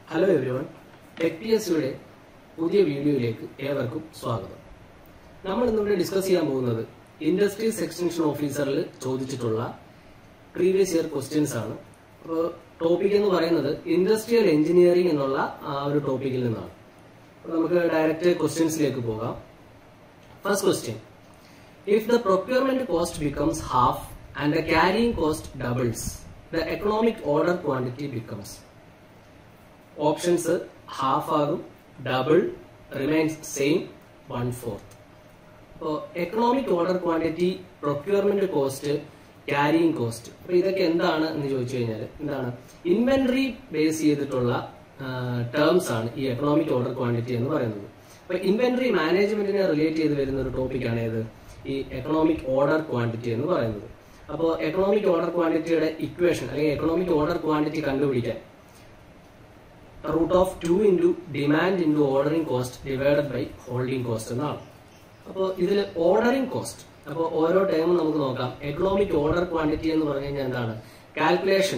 Hello everyone tech P S സിയുടെ പുതിയ വീഡിയോയിലേക്ക് ഏവർക്കും സ്വാഗതം നമ്മൾ ഇന്നിവിടെ ഡിസ്കസ് ചെയ്യാൻ പോകുന്നത് ഇൻഡസ്ട്രീസ് എക്സ്റ്റൻഷൻ ഓഫീസറിൽ ചോദിച്ചിട്ടുള്ള പ്രീവിയസ് ഇയർ ക്വസ്റ്റ്യൻസ് ആണ് അപ്പോൾ ടോപ്പിക് എന്ന് പറയുന്നത് ഇൻഡസ്ട്രിയൽ എഞ്ചിനീയറിംഗ് എന്നുള്ള ആ ഒരു ടോപ്പിക്കിൽ നിന്നാണ് അപ്പോൾ നമുക്ക് ഡയറക്റ്റ് ക്വസ്റ്റ്യൻസിലേക്ക് പോകാം first question if the procurement cost becomes half and the carrying cost doubles the economic order quantity becomes options half ആകും double remains same one fourth അപ്പോൾ economic order quantity procurement cost carrying cost അപ്പൊ ഇതൊക്കെ എന്താണ് എന്ന് ചോദിച്ചു കഴിഞ്ഞാൽ എന്താണ് inventory base ചെയ്തിട്ടുള്ള ടേംസ് ആണ് ഈ എക്കണോമിക് ഓർഡർ ക്വാണ്ടിറ്റി എന്ന് പറയുന്നത് അപ്പൊ ഇൻവെന്ററി മാനേജ്മെന്റിനെ റിലേറ്റ് ചെയ്ത് വരുന്ന ഒരു ടോപ്പിക്കാണ് ഏത് ഈ എക്കണോമിക് ഓർഡർ ക്വാണ്ടിറ്റി എന്ന് പറയുന്നത് അപ്പോൾ എക്കണോമിക് ഓർഡർ ക്വാണ്ടിറ്റിയുടെ ഇക്വേഷൻ അല്ലെങ്കിൽ എക്കണോമിക് ഓർഡർ ക്വാണ്ടിറ്റി കണ്ടുപിടിക്കാൻ root of two into demand into ordering cost divided by holding cost എന്നാണ് അപ്പോൾ ഇതിൽ ഓർഡറിംഗ് കോസ്റ്റ് അപ്പോൾ ഓരോ ടൈമും നമുക്ക് നോക്കാം എക്കണോമിക് ഓർഡർ ക്വാണ്ടിറ്റി എന്ന് പറഞ്ഞു കഴിഞ്ഞാൽ എന്താണ് calculation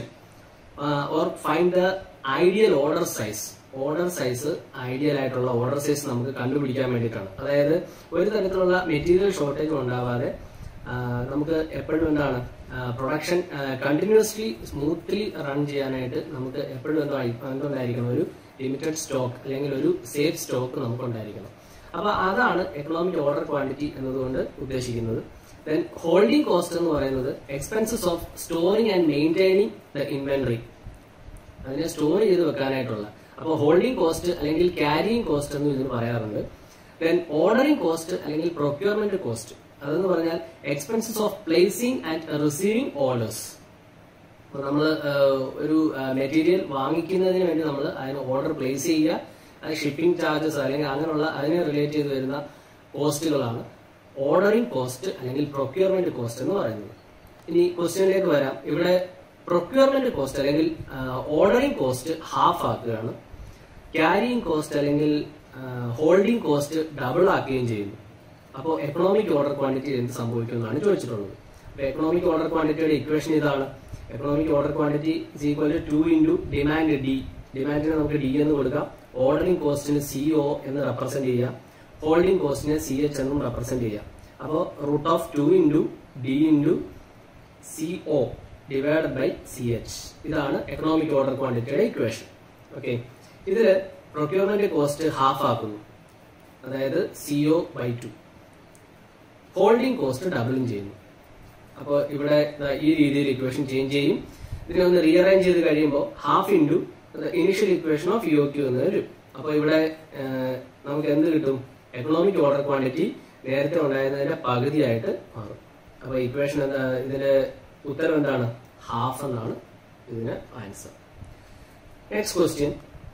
or find the ideal order size order size ideal ആയിട്ടുള്ള ഓർഡർ സൈസ് നമുക്ക് കണ്ടുപിടിക്കാൻ വേണ്ടിയിട്ടാണ് അതായത് ഒരു തരത്തിലുള്ള മെറ്റീരിയൽ ഷോർട്ടേജ് ഉണ്ടാവാതെ ആ, നമുക്ക് എപ്പോഴും എന്താണ് പ്രൊഡക്ഷൻ കണ്ടിന്യൂസ്ലി സ്മൂത്ത്ലി റൺ ചെയ്യാനായിട്ട് നമുക്ക് എപ്പോഴും എന്തോ എന്തുണ്ടായിരിക്കണം ഒരു ലിമിറ്റഡ് സ്റ്റോക്ക് അല്ലെങ്കിൽ ഒരു സേഫ് സ്റ്റോക്ക് നമുക്ക് ഉണ്ടായിരിക്കണം അപ്പൊ അതാണ് എക്കണോമിക് ഓർഡർ ക്വാണ്ടിറ്റി എന്നതുകൊണ്ട് ഉദ്ദേശിക്കുന്നത് ദെൻ ഹോൾഡിംഗ് കോസ്റ്റ് എന്ന് പറയുന്നത് expenses of storing and maintaining the inventory അതിനെ സ്റ്റോർ ചെയ്ത് വെക്കാനായിട്ടുള്ള അപ്പോൾ ഹോൾഡിംഗ് കോസ്റ്റ് അല്ലെങ്കിൽ ക്യാരിയിങ് കോസ്റ്റ് എന്ന് ഇതിന് പറയാറുണ്ട് ദെൻ ഓർഡറിംഗ് കോസ്റ്റ് അല്ലെങ്കിൽ പ്രൊക്യൂർമെന്റ് കോസ്റ്റ് അതെന്ന് പറഞ്ഞാൽ expenses of placing and receiving orders അപ്പോൾ നമ്മൾ ഒരു മെറ്റീരിയൽ വാങ്ങിക്കുന്നതിന് വേണ്ടി നമ്മൾ അതിന് ഓർഡർ പ്ലേസ് ചെയ്യുക അത് ഷിപ്പിംഗ് ചാർജസ് അല്ലെങ്കിൽ അങ്ങനെയുള്ള അതിനെ റിലേറ്റ് ചെയ്ത് വരുന്ന കോസ്റ്റുകളാണ് ഓർഡറിംഗ് കോസ്റ്റ് അല്ലെങ്കിൽ പ്രൊക്യൂർമെന്റ് കോസ്റ്റ് എന്ന് പറയുന്നത് ഇനി ക്വസ്റ്റ്യനിലേക്ക് വരാം ഇവിടെ പ്രൊക്യൂർമെന്റ് കോസ്റ്റ് അല്ലെങ്കിൽ ഓർഡറിംഗ് കോസ്റ്റ് ഹാഫ് ആക്കുകയാണ് ക്യാരിയിങ് കോസ്റ്റ് അല്ലെങ്കിൽ ഹോൾഡിംഗ് കോസ്റ്റ് ഡബിൾ ആക്കുകയും ചെയ്യുന്നു അപ്പോൾ എക്കണോമിക് ഓർഡർ ക്വാണ്ടിറ്റി എന്ത് സംഭവിക്കും എന്നാണ് ചോദിച്ചിട്ടുള്ളത് അപ്പോൾ എക്കണോമിക് ഓർഡർ ക്വാണ്ടിറ്റിയുടെ ഇക്വേഷൻ ഇതാണ് economic order quantity is equal to two into demand D ഡിമാൻഡിന് നമുക്ക് ഡി എന്ന് കൊടുക്കാം ഓർഡറിംഗ് കോസ്റ്റിന് സി ഒ എന്ന് റെപ്രസെന്റ് ചെയ്യാം ഹോൾഡിംഗ് കോസ്റ്റിന് സി എച്ച് എന്നും റെപ്രസെന്റ് ചെയ്യാം അപ്പോൾ root of two into D into C O divide by C H ഇതാണ് എക്കണോമിക് ഓർഡർ ക്വാണ്ടിറ്റിയുടെ ഇക്വേഷൻ ഓക്കെ ഇതിൽ പ്രൊക്യൂർമെന്റ് കോസ്റ്റ് ഹാഫ് ആക്കുന്നു അതായത് C O by two holding cost ഡബിളും ചെയ്യുന്നു അപ്പോൾ ഇവിടെ ദാ ഈ രീതിയിൽ ഇക്വേഷൻ ചേഞ്ച് ചെയ്യും ഇതിനെ ഒന്ന് റീഅറേഞ്ച് ചെയ്ത് കഴിയുമ്പോൾ half into initial equation of U Q എന്ന് വരും അപ്പോൾ ഇവിടെ ഏഹ്, നമുക്ക് എന്ത് കിട്ടും എക്കണോമിക് ഓർഡർ ക്വാണ്ടിറ്റി നേരത്തെ ഉണ്ടായിരുന്നതിന്റെ പകുതിയായിട്ട് മാറും അപ്പോൾ ഇക്വേഷൻ എന്താ ഇതിന്റെ ഉത്തരം എന്താണ് ഹാഫ് എന്നാണ് ഇതിന് answer next question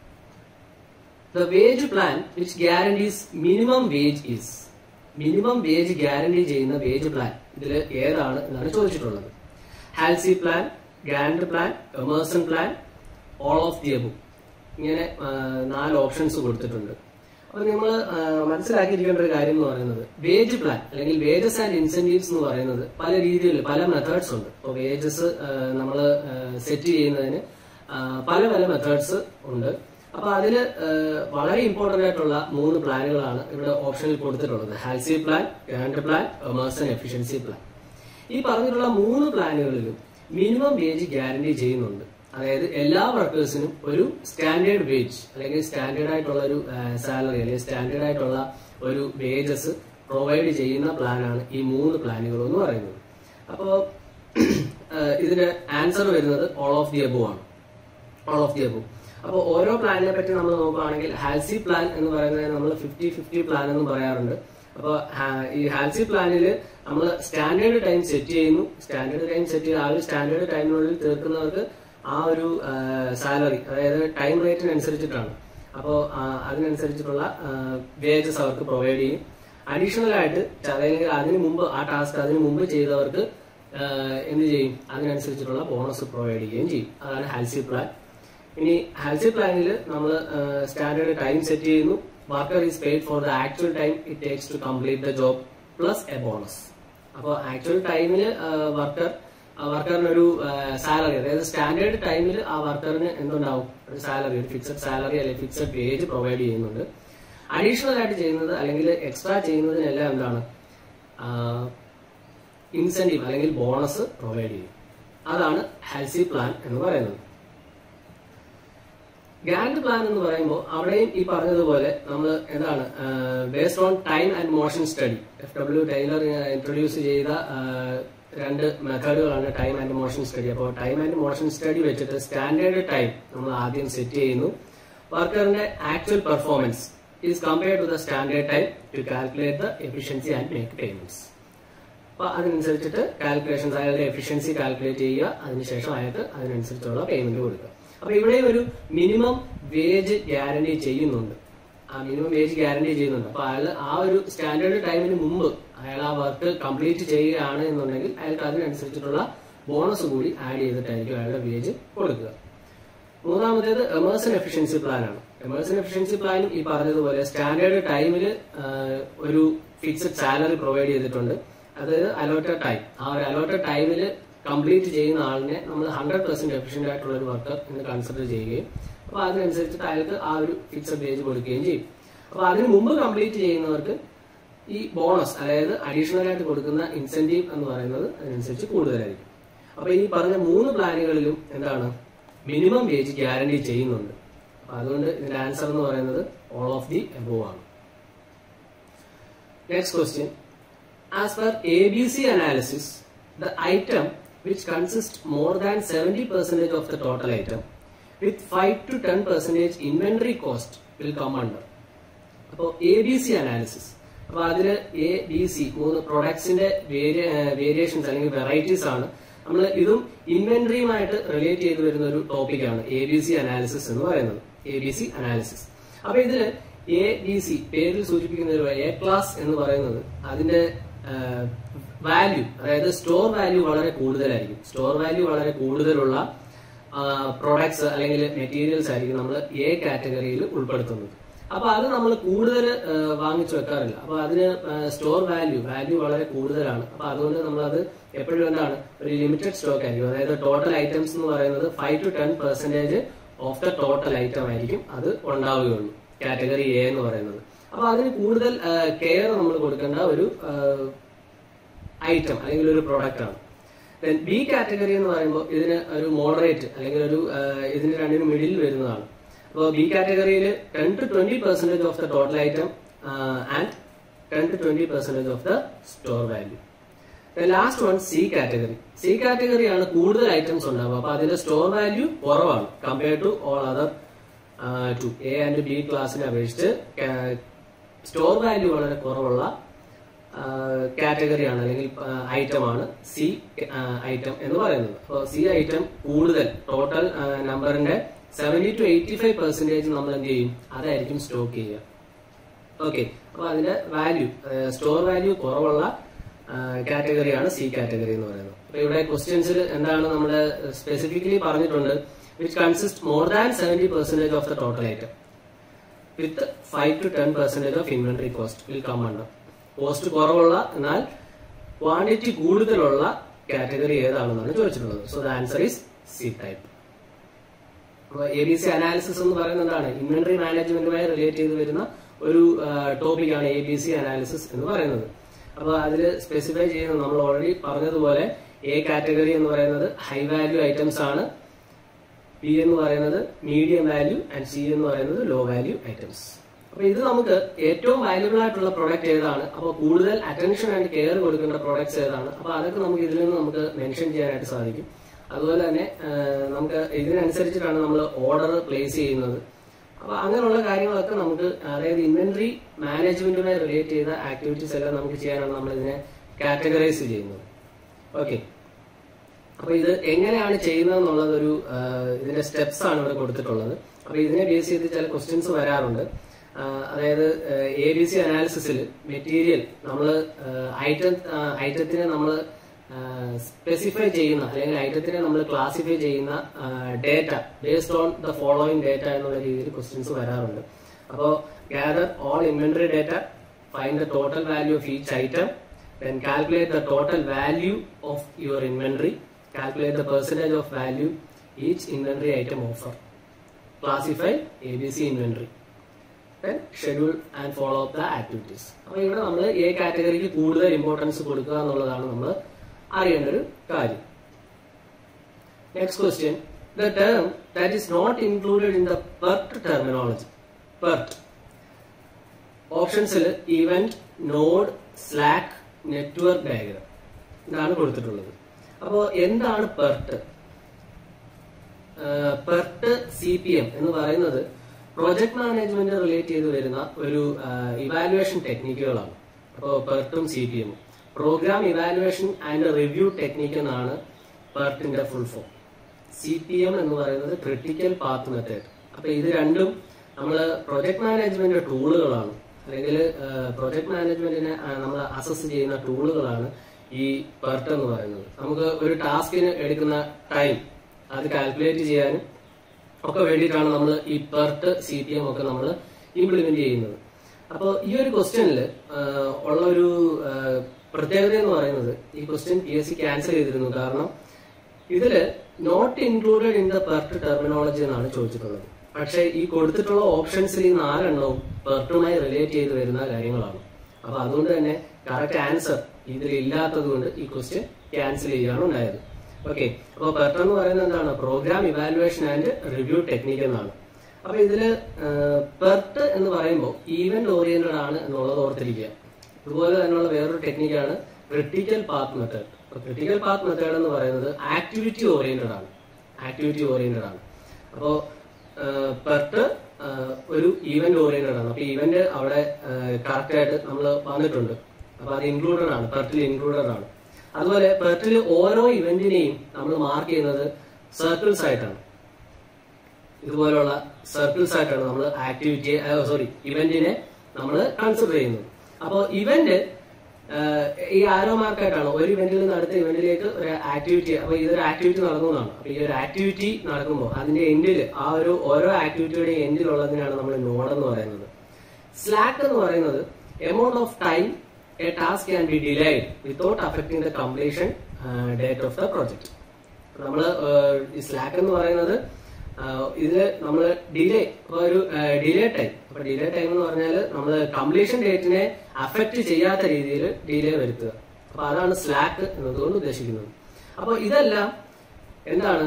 the wage plan which guarantees minimum wage is minimum wage guarantee ചെയ്യുന്ന വേജ് പ്ലാൻ ഇതിൽ ഏതാണ് എന്നാണ് ചോദിച്ചിട്ടുള്ളത് Halsey plan grand plan Emerson plan all of the above ഇങ്ങനെ ആ, നാല് ഓപ്ഷൻസ് കൊടുത്തിട്ടുണ്ട് അപ്പൊ നമ്മൾ മനസ്സിലാക്കിയിരിക്കേണ്ട ഒരു കാര്യം എന്ന് പറയുന്നത് വേജ് പ്ലാൻ അല്ലെങ്കിൽ വേജസ് ആൻഡ് ഇൻസെന്റീവ്സ് എന്ന് പറയുന്നത് പല രീതിയിൽ പല മെത്തേഡ്സ് ഉണ്ട് ഇപ്പോൾ വേജസ് നമ്മൾ സെറ്റ് ചെയ്യുന്നതിന് ആ, പല പല മെത്തേഡ്സ് ഉണ്ട് അപ്പൊ അതില് ഏഹ്, വളരെ ഇമ്പോർട്ടന്റ് ആയിട്ടുള്ള മൂന്ന് പ്ലാനുകളാണ് ഇവിടെ ഓപ്ഷനിൽ കൊടുത്തിട്ടുള്ളത് Halsey plan grand plan Emerson efficiency plan ഈ പറഞ്ഞിട്ടുള്ള മൂന്ന് പ്ലാനുകളിലും മിനിമം വേജ് ഗ്യാരണ്ടി ചെയ്യുന്നുണ്ട് അതായത് എല്ലാ വർക്കേഴ്സിനും ഒരു സ്റ്റാൻഡേർഡ് വേജ് അല്ലെങ്കിൽ സ്റ്റാൻഡേർഡ് ആയിട്ടുള്ള ഒരു സാലറി അല്ലെങ്കിൽ സ്റ്റാൻഡേർഡ് ആയിട്ടുള്ള ഒരു വേജസ് പ്രൊവൈഡ് ചെയ്യുന്ന പ്ലാനാണ് ഈ മൂന്ന് പ്ലാനുകൾ എന്ന് പറയുന്നത് അപ്പോൾ ഇതിന് ആൻസർ വരുന്നത് ഓൾ ഓഫ് ദി എബോ ആണ് ഓൾ ഓഫ് ദി അബു അപ്പോൾ ഓരോ പ്ലാനിനെ പറ്റി നമ്മൾ നോക്കുകയാണെങ്കിൽ ഹാൽസി പ്ലാൻ എന്ന് പറയുന്നത് നമ്മൾ ഫിഫ്റ്റി ഫിഫ്റ്റി പ്ലാൻ എന്നും പറയാറുണ്ട് അപ്പോൾ ഈ ഹാൽസി പ്ലാനിൽ നമ്മൾ സ്റ്റാൻഡേർഡ് ടൈം സെറ്റ് ചെയ്യുന്നു സ്റ്റാൻഡേർഡ് ടൈം സെറ്റ് ചെയ്ത് ആ ഒരു സ്റ്റാൻഡേർഡ് ടൈമിനുള്ളിൽ തീർക്കുന്നവർക്ക് ആ ഒരു സാലറി അതായത് ടൈം റേറ്റിനനുസരിച്ചിട്ടാണ് അപ്പോൾ അതിനനുസരിച്ചിട്ടുള്ള വേജസ് അവർക്ക് പ്രൊവൈഡ് ചെയ്യും അഡീഷണൽ ആയിട്ട് അല്ലെങ്കിൽ അതിന് മുമ്പ് ആ ടാസ്ക് അതിന് മുമ്പ് ചെയ്തവർക്ക് ആഹ് എന്ത് ചെയ്യും അതിനനുസരിച്ചിട്ടുള്ള ബോണസ് പ്രൊവൈഡ് ചെയ്യുകയും ചെയ്യും അതാണ് ഹാൽസി പ്ലാൻ ഇനി ഹാൽസി പ്ലാനിൽ നമ്മൾ സ്റ്റാൻഡേർഡ് ടൈം സെറ്റ് ചെയ്യുന്നു worker is paid for the actual time it takes to complete the job plus a bonus അപ്പോൾ ആക്ച്വൽ ടൈമിൽ വർക്കർ വർക്കറിന് ഒരു സാലറി അതായത് സ്റ്റാൻഡേർഡ് ടൈമിൽ ആ വർക്കറിന് എന്തുണ്ടാവും ഒരു സാലറി ഒരു ഫിക്സഡ് സാലറി അല്ലെങ്കിൽ ഫിക്സഡ് വേജ് പ്രൊവൈഡ് ചെയ്യുന്നുണ്ട് അഡീഷണൽ ആയിട്ട് ചെയ്യുന്നത് അല്ലെങ്കിൽ എക്സ്ട്രാ ചെയ്യുന്നതിനെല്ലാം എന്താണ് ഇൻസെന്റീവ് അല്ലെങ്കിൽ ബോണസ് പ്രൊവൈഡ് ചെയ്യും അതാണ് ഹാൽസി പ്ലാൻ എന്ന് പറയുന്നത് ഗ്രാൻഡ് പ്ലാൻ എന്ന് പറയുമ്പോൾ അവിടെയും ഈ പറഞ്ഞതുപോലെ നമ്മൾ എന്താണ് based on time and motion study F W Taylor introduce ചെയ്ത ആ, രണ്ട് മെത്തേഡുകളാണ് ടൈം ആൻഡ് മോഷൻ സ്റ്റഡി അപ്പോൾ ടൈം ആൻഡ് മോഷൻ സ്റ്റഡി വെച്ചിട്ട് സ്റ്റാൻഡേർഡ് ടൈം നമ്മൾ ആദ്യം സെറ്റ് ചെയ്യുന്നു വർക്കറിന്റെ actual performance is compared to the standard time to calculate the efficiency and make payments അപ്പൊ അതിനനുസരിച്ചിട്ട് കാൽക്കുലേഷൻസ് അയാളുടെ എഫിഷ്യൻസി കാൽക്കുലേറ്റ് ചെയ്യുക അതിനുശേഷം അയാൾക്ക് അതിനനുസരിച്ചുള്ള പേയ്മെന്റ് കൊടുക്കുക അപ്പൊ ഇവിടെ ഒരു മിനിമം വേജ് ഗ്യാരണ്ടി ചെയ്യുന്നുണ്ട് ആ മിനിമം വേജ് ഗ്യാരണ്ടി ചെയ്യുന്നുണ്ട് അപ്പൊ അയാൾ ആ ഒരു സ്റ്റാൻഡേർഡ് ടൈമിന് മുമ്പ് അയാൾ ആ വർക്ക് കംപ്ലീറ്റ് ചെയ്യുകയാണ് എന്നുണ്ടെങ്കിൽ അയാൾക്ക് അതിനനുസരിച്ചിട്ടുള്ള ബോണസ് കൂടി ആഡ് ചെയ്തിട്ടായിരിക്കും അയാളുടെ വേജ് കൊടുക്കുക മൂന്നാമത്തേത് എമേഴ്സൺ എഫിഷ്യൻസി പ്ലാൻ ആണ് എമേഴ്സൺ എഫിഷ്യൻസി പ്ലാനും ഈ പറഞ്ഞതുപോലെ സ്റ്റാൻഡേർഡ് ടൈമിൽ ഒരു ഫിക്സഡ് സാലറി പ്രൊവൈഡ് ചെയ്തിട്ടുണ്ട് അതായത് അലോട്ടഡ് ടൈം ആ ഒരു അലോട്ടഡ് ടൈമിൽ കംപ്ലീറ്റ് ചെയ്യുന്ന ആളിനെ നമ്മൾ ഹൺഡ്രഡ് പെർസെന്റ് എഫിഷ്യന്റ് ആയിട്ടുള്ള ഒരു വർക്കർ എന്ന് കൺസിഡർ ചെയ്യുകയും അപ്പൊ അതിനനുസരിച്ചിട്ട് അയാൾക്ക് ആ ഒരു ഫിക്സഡ് വേജ് കൊടുക്കുകയും ചെയ്യും അപ്പൊ അതിന് മുമ്പ് കംപ്ലീറ്റ് ചെയ്യുന്നവർക്ക് ഈ ബോണസ് അതായത് അഡീഷണൽ ആയിട്ട് കൊടുക്കുന്ന ഇൻസെന്റീവ് എന്ന് പറയുന്നത് അതിനനുസരിച്ച് കൂടുതലായിരിക്കും അപ്പൊ ഈ പറഞ്ഞ മൂന്ന് പ്ലാനുകളിലും എന്താണ് മിനിമം വേജ് ഗ്യാരണ്ടി ചെയ്യുന്നുണ്ട് അപ്പൊ അതുകൊണ്ട് ഇതിന്റെ ആൻസർ എന്ന് പറയുന്നത് ഓൾ ഓഫ് ദി എബോവ് ആണ് next question as per A B C analysis the item which consist more than seventy percentage of the total item with five to ten percentage inventory cost will come under അപ്പോൾ A B C analysis അപ്പൊ അതില് A B C മൂന്ന് പ്രൊഡക്ട്സിന്റെ variations അല്ലെങ്കിൽ varieties ആണ് നമ്മൾ ഇതും ഇൻവെന്ററിയുമായിട്ട് relate ചെയ്ത് വരുന്ന ഒരു ടോപ്പിക്കാണ് എ ബി സി അനാലിസിസ് എന്ന് പറയുന്നത് എ ബി സി അനാലിസിസ് അപ്പൊ ഇതില് എ ബി സി പേരിൽ സൂചിപ്പിക്കുന്ന ഒരു എ ക്ലാസ് എന്ന് പറയുന്നത് അതിന്റെ വാല്യൂ അതായത് സ്റ്റോർ വാല്യൂ വളരെ കൂടുതലായിരിക്കും സ്റ്റോർ വാല്യൂ വളരെ കൂടുതലുള്ള പ്രോഡക്ട്സ് അല്ലെങ്കിൽ മെറ്റീരിയൽസ് ആയിരിക്കും നമ്മൾ എ കാറ്റഗറിയിൽ ഉൾപ്പെടുത്തുന്നത് അപ്പൊ അത് നമ്മൾ കൂടുതൽ വാങ്ങിച്ചു വെക്കാറില്ല അപ്പൊ അതിന് സ്റ്റോർ വാല്യൂ വാല്യൂ വളരെ കൂടുതലാണ് അപ്പൊ അതുകൊണ്ട് നമ്മൾ അത് എപ്പോഴും എന്താണ് ഒരു ലിമിറ്റഡ് സ്റ്റോക്ക് ആയിരിക്കും അതായത് ടോട്ടൽ ഐറ്റംസ് എന്ന് പറയുന്നത് five to ten percentage of the total item ആയിരിക്കും അത് ഉണ്ടാവുകയുള്ളൂ കാറ്റഗറി എ എന്ന് പറയുന്നത് അപ്പൊ അതിന് കൂടുതൽ കെയർ നമ്മൾ കൊടുക്കേണ്ട ഒരു ഐറ്റം അല്ലെങ്കിൽ ഒരു പ്രോഡക്റ്റ് ആണ് ദെൻ ബി കാറ്റഗറി എന്ന് പറയുമ്പോൾ ഇതിന് ഒരു മോഡറേറ്റ് അല്ലെങ്കിൽ ഒരു ആ, ഇതിന് രണ്ടിനും മിഡിൽ വരുന്നതാണ് അപ്പോൾ ബി കാറ്റഗറിയിൽ ten to twenty percentage of the total item and ten to twenty percentage of the store value last one C category C category ആണ് കൂടുതൽ ഐറ്റംസ് ഉണ്ടാവുക അപ്പൊ അതിന്റെ സ്റ്റോർ വാല്യൂ കുറവാണ് compare to all other to A and B ക്ലാസ്സിനെ അപേക്ഷിച്ച് store value വളരെ കുറവുള്ള കാറ്റഗറിയാണ് അല്ലെങ്കിൽ ഐറ്റം ആണ് സി ഐറ്റം എന്ന് പറയുന്നത് അപ്പോൾ സി ഐറ്റം കൂടുതൽ ടോട്ടൽ നമ്പറിന്റെ seventy to eighty five percentage നമ്മൾ എന്ത് ചെയ്യും അതായിരിക്കും സ്റ്റോക്ക് ചെയ്യുക ഓക്കെ അപ്പൊ അതിന്റെ വാല്യൂ സ്റ്റോർ വാല്യൂ കുറവുള്ള കാറ്റഗറിയാണ് സി കാറ്റഗറി എന്ന് പറയുന്നത് അപ്പൊ ഇവിടെ ക്വസ്റ്റ്യൻസിൽ എന്താണ് നമ്മൾ സ്പെസിഫിക്കലി പറഞ്ഞിട്ടുണ്ട് which consist more than seventy percentage of the total item with five to ten percentage of inventory cost will come under cost കുറവുള്ള എന്നാൽ ക്വാണ്ടിറ്റി കൂടുതലുള്ള കാറ്റഗറി ഏതാണെന്നാണ് ചോദിച്ചിട്ടുള്ളത് so the answer is C type അപ്പോൾ A B C analysis എന്ന് പറയുന്നത് എന്താണ് inventory മാനേജ്മെന്റുമായി റിലേറ്റ് ചെയ്ത് വരുന്ന ഒരു ടോപ്പിക്കാണ് എ ബി സി അനാലിസിസ് എന്ന് പറയുന്നത് അപ്പോൾ അതിൽ സ്പെസിഫൈ ചെയ്യുന്നത് നമ്മൾ ഓൾറെഡി പറഞ്ഞതുപോലെ എ കാറ്റഗറി എന്ന് പറയുന്നത് ഹൈ വാല്യൂ ഐറ്റംസ് ആണ് ബി എന്ന് പറയുന്നത് മീഡിയം വാല്യൂ ആൻഡ് സി എന്ന് പറയുന്നത് ലോ വാല്യൂ ഐറ്റംസ് അപ്പൊ ഇത് നമുക്ക് ഏറ്റവും വാല്യുബിൾ ആയിട്ടുള്ള പ്രോഡക്റ്റ് ഏതാണ് അപ്പൊ കൂടുതൽ അറ്റൻഷൻ ആൻഡ് കെയർ കൊടുക്കേണ്ട പ്രോഡക്ട്സ് ഏതാണ് അപ്പൊ അതൊക്കെ നമുക്ക് ഇതിൽ നിന്ന് നമുക്ക് മെൻഷൻ ചെയ്യാനായിട്ട് സാധിക്കും അതുപോലെ തന്നെ ആ, നമുക്ക് ഇതിനനുസരിച്ചിട്ടാണ് നമ്മൾ ഓർഡർ പ്ലേസ് ചെയ്യുന്നത് അപ്പൊ അങ്ങനെയുള്ള കാര്യങ്ങളൊക്കെ നമുക്ക് അതായത് ഇൻവെന്ററി മാനേജ്മെന്റുമായി റിലേറ്റ് ചെയ്ത ആക്ടിവിറ്റീസ് എല്ലാം നമുക്ക് ചെയ്യാനാണ് നമ്മൾ ഇതിനെ കാറ്റഗറൈസ് ചെയ്യുന്നത് ഓക്കെ അപ്പൊ ഇത് എങ്ങനെയാണ് ചെയ്യുന്നത് എന്നുള്ളത് ഒരു ആ, ഇതിന്റെ സ്റ്റെപ്സ് ആണ് ഇവിടെ കൊടുത്തിട്ടുള്ളത് അപ്പൊ ഇതിനെ ബേസ് ചെയ്ത് ചില ക്വസ്റ്റ്യൻസ് വരാറുണ്ട് ആ, അതായത് എ ബി സി അനാലിസിസിൽ മെറ്റീരിയൽ നമ്മൾ ഐറ്റം ഐറ്റത്തിനെ നമ്മൾ സ്പെസിഫൈ ചെയ്യുന്ന അല്ലെങ്കിൽ ഐറ്റത്തിനെ നമ്മൾ ക്ലാസിഫൈ ചെയ്യുന്ന data based on the following data എന്നുള്ള രീതിയിൽ ക്വസ്റ്റ്യൻസ് വരാറുണ്ട് അപ്പോൾ gather all inventory data find the total value of each item then calculate the total value of your inventory calculate the percentage of value each inventory item offer classify A B C inventory schedule and follow up the activities അപ്പൊ ഇവിടെ നമ്മൾ A കാറ്റഗറിക്ക് കൂടുതൽ importance കൊടുക്കുക എന്നുള്ളതാണ് നമ്മൾ അറിയേണ്ട ഒരു കാര്യം next question the term that is not included in the PERT terminology PERT ഓപ്ഷൻസിൽ event node slack network diagram ഇതാണ് കൊടുത്തിട്ടുള്ളത് അപ്പോൾ എന്താണ് PERT PERT C P M എന്ന് പറയുന്നത് പ്രോജക്ട് മാനേജ്മെന്റ് റിലേറ്റ് ചെയ്ത് വരുന്ന ഒരു ഇവാലുവേഷൻ ടെക്നിക്കുകളാണ് അപ്പോൾ പെർട്ടും സി പി എമ്മും program evaluation and review technique എന്നാണ് പെർട്ടിന്റെ full form C P M എന്ന് പറയുന്നത് ക്രിട്ടിക്കൽ പാത്ത് മെത്തേഡ് അപ്പൊ ഇത് രണ്ടും നമ്മൾ പ്രൊജക്ട് മാനേജ്മെന്റ് ടൂളുകളാണ് അല്ലെങ്കിൽ പ്രൊജക്ട് മാനേജ്മെന്റിനെ നമ്മൾ അസസ് ചെയ്യുന്ന ടൂളുകളാണ് ഈ പെർട്ട് എന്ന് പറയുന്നത് നമുക്ക് ഒരു ടാസ്കിന് എടുക്കുന്ന ടൈം അത് കാൽക്കുലേറ്റ് ചെയ്യാനും ഒക്കെ വേണ്ടിയിട്ടാണ് നമ്മൾ ഈ പെർട്ട് സി പി എം ഒക്കെ നമ്മൾ ഇംപ്ലിമെന്റ് ചെയ്യുന്നത് അപ്പോൾ ഈ ഒരു ക്വസ്റ്റ്യനിൽ ഉള്ള ഒരു ആ, പ്രത്യേകത എന്ന് പറയുന്നത് ഈ question P S C cancel ചെയ്തിരുന്നു കാരണം ഇതില് not included in the PERT terminology എന്നാണ് ചോദിച്ചിട്ടുള്ളത് പക്ഷേ ഈ കൊടുത്തിട്ടുള്ള ഓപ്ഷൻസിൽ ഈ നാലെണ്ണവും പെർട്ടുമായി റിലേറ്റ് ചെയ്ത് വരുന്ന കാര്യങ്ങളാണ് അപ്പൊ അതുകൊണ്ട് തന്നെ കറക്റ്റ് ആൻസർ ഇതിൽ ഇല്ലാത്തത് കൊണ്ട് ഈ ക്വസ്റ്റ്യൻ ക്യാൻസൽ ചെയ്യുകയാണ് ഉണ്ടായത് ഓക്കെ അപ്പോൾ പെർട്ട് എന്ന് പറയുന്നത് എന്താണ് program evaluation and review technique എന്നാണ് അപ്പൊ ഇതില് പെർട്ട് എന്ന് പറയുമ്പോൾ ഈവന്റ് ഓറിയന്റഡ് ആണ് എന്നുള്ളത് ഓർത്തിരിക്കുക ഇതുപോലെ തന്നെയുള്ള വേറൊരു ടെക്നിക്കാണ് critical path method critical path method എന്ന് പറയുന്നത് ആക്ടിവിറ്റി ഓറിയന്റഡ് ആണ് ആക്ടിവിറ്റി ഓറിയന്റഡ് ആണ് അപ്പോൾ പെർട്ട് ഒരു ഈവന്റ് ഓറിയന്റഡ് ആണ് അപ്പൊ ഈവന്റ് അവിടെ കറക്റ്റ് ആയിട്ട് നമ്മൾ വന്നിട്ടുണ്ട് അപ്പൊ അത് ഇൻക്ലൂഡഡ് ആണ് പെർട്ടിൽ ഇൻക്ലൂഡഡ് ആണ് അതുപോലെ പെർട്ടിൽ ഓരോ ഇവന്റിനെയും നമ്മൾ മാർക്ക് ചെയ്യുന്നത് സർക്കിൾസ് ആയിട്ടാണ് ഇതുപോലുള്ള സർക്കിൾസ് ആയിട്ടാണ് നമ്മൾ ആക്ടിവിറ്റി സോറി ഇവന്റിനെ നമ്മൾ കൺസിഡർ ചെയ്യുന്നത് അപ്പോൾ ഇവന്റ് ഈ ആരോ മാർക്കായിട്ടാണ് ഒരു ഇവന്റിൽ നിന്ന് അടുത്ത ഇവന്റിലേക്ക് ഒരു ആക്ടിവിറ്റി അപ്പൊ ഇതൊരു ആക്ടിവിറ്റി നടന്നു എന്നാണ് അപ്പൊ ഈ ഒരു ആക്ടിവിറ്റി നടക്കുമ്പോൾ അതിന്റെ എൻഡിൽ ആ ഒരു ഓരോ ആക്ടിവിറ്റിയുടെ എൻഡിലുള്ളതിനാണ് നമ്മൾ നോഡ് എന്ന് പറയുന്നത് സ്ലാക്ക് എന്ന് പറയുന്നത് amount of time a task can be delayed without affecting the completion date of the project നമ്മള് ഏഹ്, ഈ സ്ലാക്ക് എന്ന് പറയുന്നത് ആഹ്, ഇതില് നമ്മൾ ഡിലേ ഒരു ഡിലേ ടൈം അപ്പൊ ഡിലേ ടൈം എന്ന് പറഞ്ഞാൽ നമ്മൾ കംപ്ലീഷൻ ഡേറ്റിനെ അഫക്ട് ചെയ്യാത്ത രീതിയിൽ ഡിലേ വരുത്തുക അപ്പൊ അതാണ് സ്ലാക്ക് എന്നതുകൊണ്ട് ഉദ്ദേശിക്കുന്നത് അപ്പൊ ഇതെല്ലാം എന്താണ്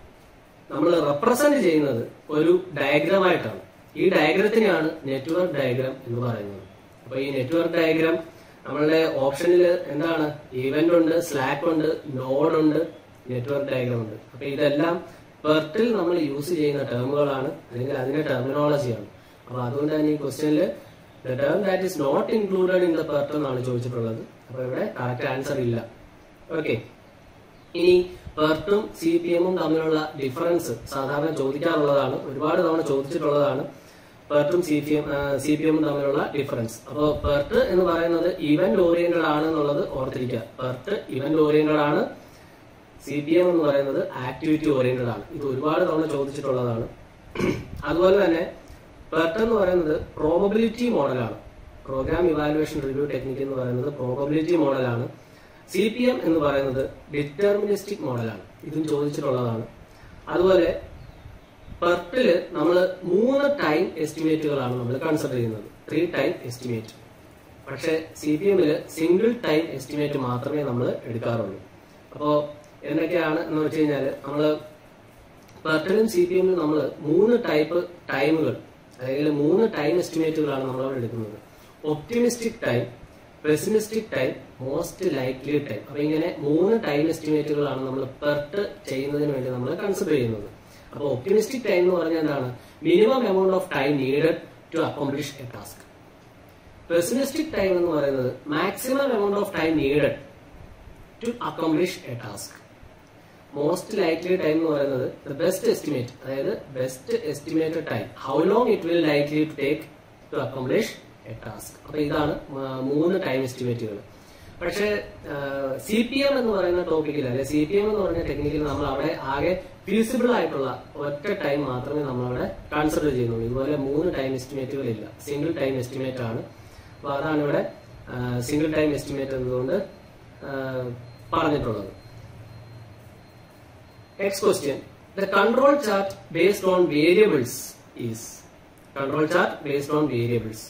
നമ്മൾ റെപ്രസെന്റ് ചെയ്യുന്നത് ഒരു ഡയഗ്രാം ആയിട്ടാണ് ഈ ഡയഗ്രത്തിനെയാണ് നെറ്റ്വർക്ക് ഡയഗ്രാം എന്ന് പറയുന്നത് അപ്പൊ ഈ നെറ്റ്വർക്ക് ഡയഗ്രാം നമ്മളുടെ ഓപ്ഷനിൽ എന്താണ് ഈവന്റ് ഉണ്ട് സ്ലാക്ക് ഉണ്ട് നോഡ് ഉണ്ട് നെറ്റ്വർക്ക് ഡയഗ്രാം ഉണ്ട് അപ്പൊ ഇതെല്ലാം പെർട്ടിൽ നമ്മൾ യൂസ് ചെയ്യുന്ന ടേമുകളാണ് അല്ലെങ്കിൽ അതിന്റെ ടെർമിനോളജിയാണ് അപ്പൊ അതുകൊണ്ട് തന്നെ ഈ ക്വസ്റ്റ്യനിൽ the term that is not included in the PERT എന്നാണ് ചോദിച്ചിട്ടുള്ളത് അപ്പൊ ഇവിടെ കറക്റ്റ് ആൻസർ ഇല്ല ഓക്കെ ഇനി പെർട്ടും സി പി എമ്മും തമ്മിലുള്ള ഡിഫറൻസ് സാധാരണ ചോദിക്കാറുള്ളതാണ് ഒരുപാട് തവണ ചോദിച്ചിട്ടുള്ളതാണ് പെർട്ടും C P M C P എമ്മും തമ്മിലുള്ള ഡിഫറൻസ് അപ്പോൾ പെർട്ട് എന്ന് പറയുന്നത് ഇവന്റ് ഓറിയന്റഡ് ആണ് എന്നുള്ളത് ഓർത്തിരിക്കുക പെർട്ട് ഇവന്റ് ഓറിയന്റഡ് ആണ് സി പി എം എന്ന് പറയുന്നത് ആക്ടിവിറ്റി ഓറിയന്റഡ് ആണ് ഇത് ഒരുപാട് തവണ ചോദിച്ചിട്ടുള്ളതാണ് അതുപോലെ തന്നെ പെർട്ട് എന്ന് പറയുന്നത് പ്രോബബിലിറ്റി മോഡലാണ് പ്രോഗ്രാം ഇവാലുവേഷൻ റിവ്യൂ ടെക്നിക്ക് എന്ന് പറയുന്നത് പ്രോബബിലിറ്റി മോഡലാണ് സി പി എം എന്ന് പറയുന്നത് ഡിറ്റർമിനിസ്റ്റിക് മോഡലാണ് ഇതും ചോദിച്ചിട്ടുള്ളതാണ് അതുപോലെ പെർട്ടില് നമ്മൾ മൂന്ന് ടൈം എസ്റ്റിമേറ്റുകളാണ് നമ്മൾ കൺസിഡർ ചെയ്യുന്നത് ത്രീ ടൈം എസ്റ്റിമേറ്റ് പക്ഷെ സി പി എമ്മില് സിംഗിൾ ടൈം എസ്റ്റിമേറ്റ് മാത്രമേ നമ്മൾ എടുക്കാറുള്ളൂ അപ്പോൾ എന്തൊക്കെയാണ് എന്ന് വെച്ച് കഴിഞ്ഞാൽ നമ്മൾ പെർട്ടിലും സി പി എമ്മിലും നമ്മൾ മൂന്ന് ടൈപ്പ് ടൈമുകൾ അല്ലെങ്കിൽ മൂന്ന് ടൈം എസ്റ്റിമേറ്റുകളാണ് നമ്മൾ അവിടെ എടുക്കുന്നത് optimistic time pessimistic time most likely time അപ്പൊ ഇങ്ങനെ മൂന്ന് ടൈം എസ്റ്റിമേറ്റുകളാണ് നമ്മൾ പെർട്ട് ചെയ്യുന്നതിന് വേണ്ടി നമ്മൾ കൺസിഡർ ചെയ്യുന്നത് അപ്പോൾ ഒപ്റ്റിമിസ്റ്റിക് ടൈം എന്ന് പറഞ്ഞാൽ എന്താണ് minimum amount of time needed to accomplish a task pessimistic time എന്ന് പറയുന്നത് maximum amount of time needed to accomplish a task most likely time എന്ന് പറയുന്നത് ദ ബെസ്റ്റ് എസ്റ്റിമേറ്റ് അതായത് best estimated time how long it will likely to take to accomplish a task അപ്പൊ ഇതാണ് മ- മൂന്ന് time എസ്റ്റിമേറ്റുകൾ പക്ഷേ സി പി എം എന്ന് പറയുന്ന ടോപ്പിക്കിൽ അല്ലെ സി പി എം എന്ന് പറയുന്ന ടെക്നിക്കിൽ നമ്മൾ അവിടെ ആകെ ഫീസിബിൾ ആയിട്ടുള്ള ഒറ്റ ടൈം മാത്രമേ നമ്മൾ അവിടെ കൺസിഡർ ചെയ്യുന്നുള്ളൂ ഇതുപോലെ മൂന്ന് ടൈം എസ്റ്റിമേറ്റുകൾ ഇല്ല സിംഗിൾ ടൈം എസ്റ്റിമേറ്റ് ആണ് അപ്പൊ അതാണ് ഇവിടെ സിംഗിൾ ടൈം എസ്റ്റിമേറ്റ് എന്നതുകൊണ്ട് ആ, പറഞ്ഞിട്ടുള്ളത് next question the control chart based on variables is control chart based on variables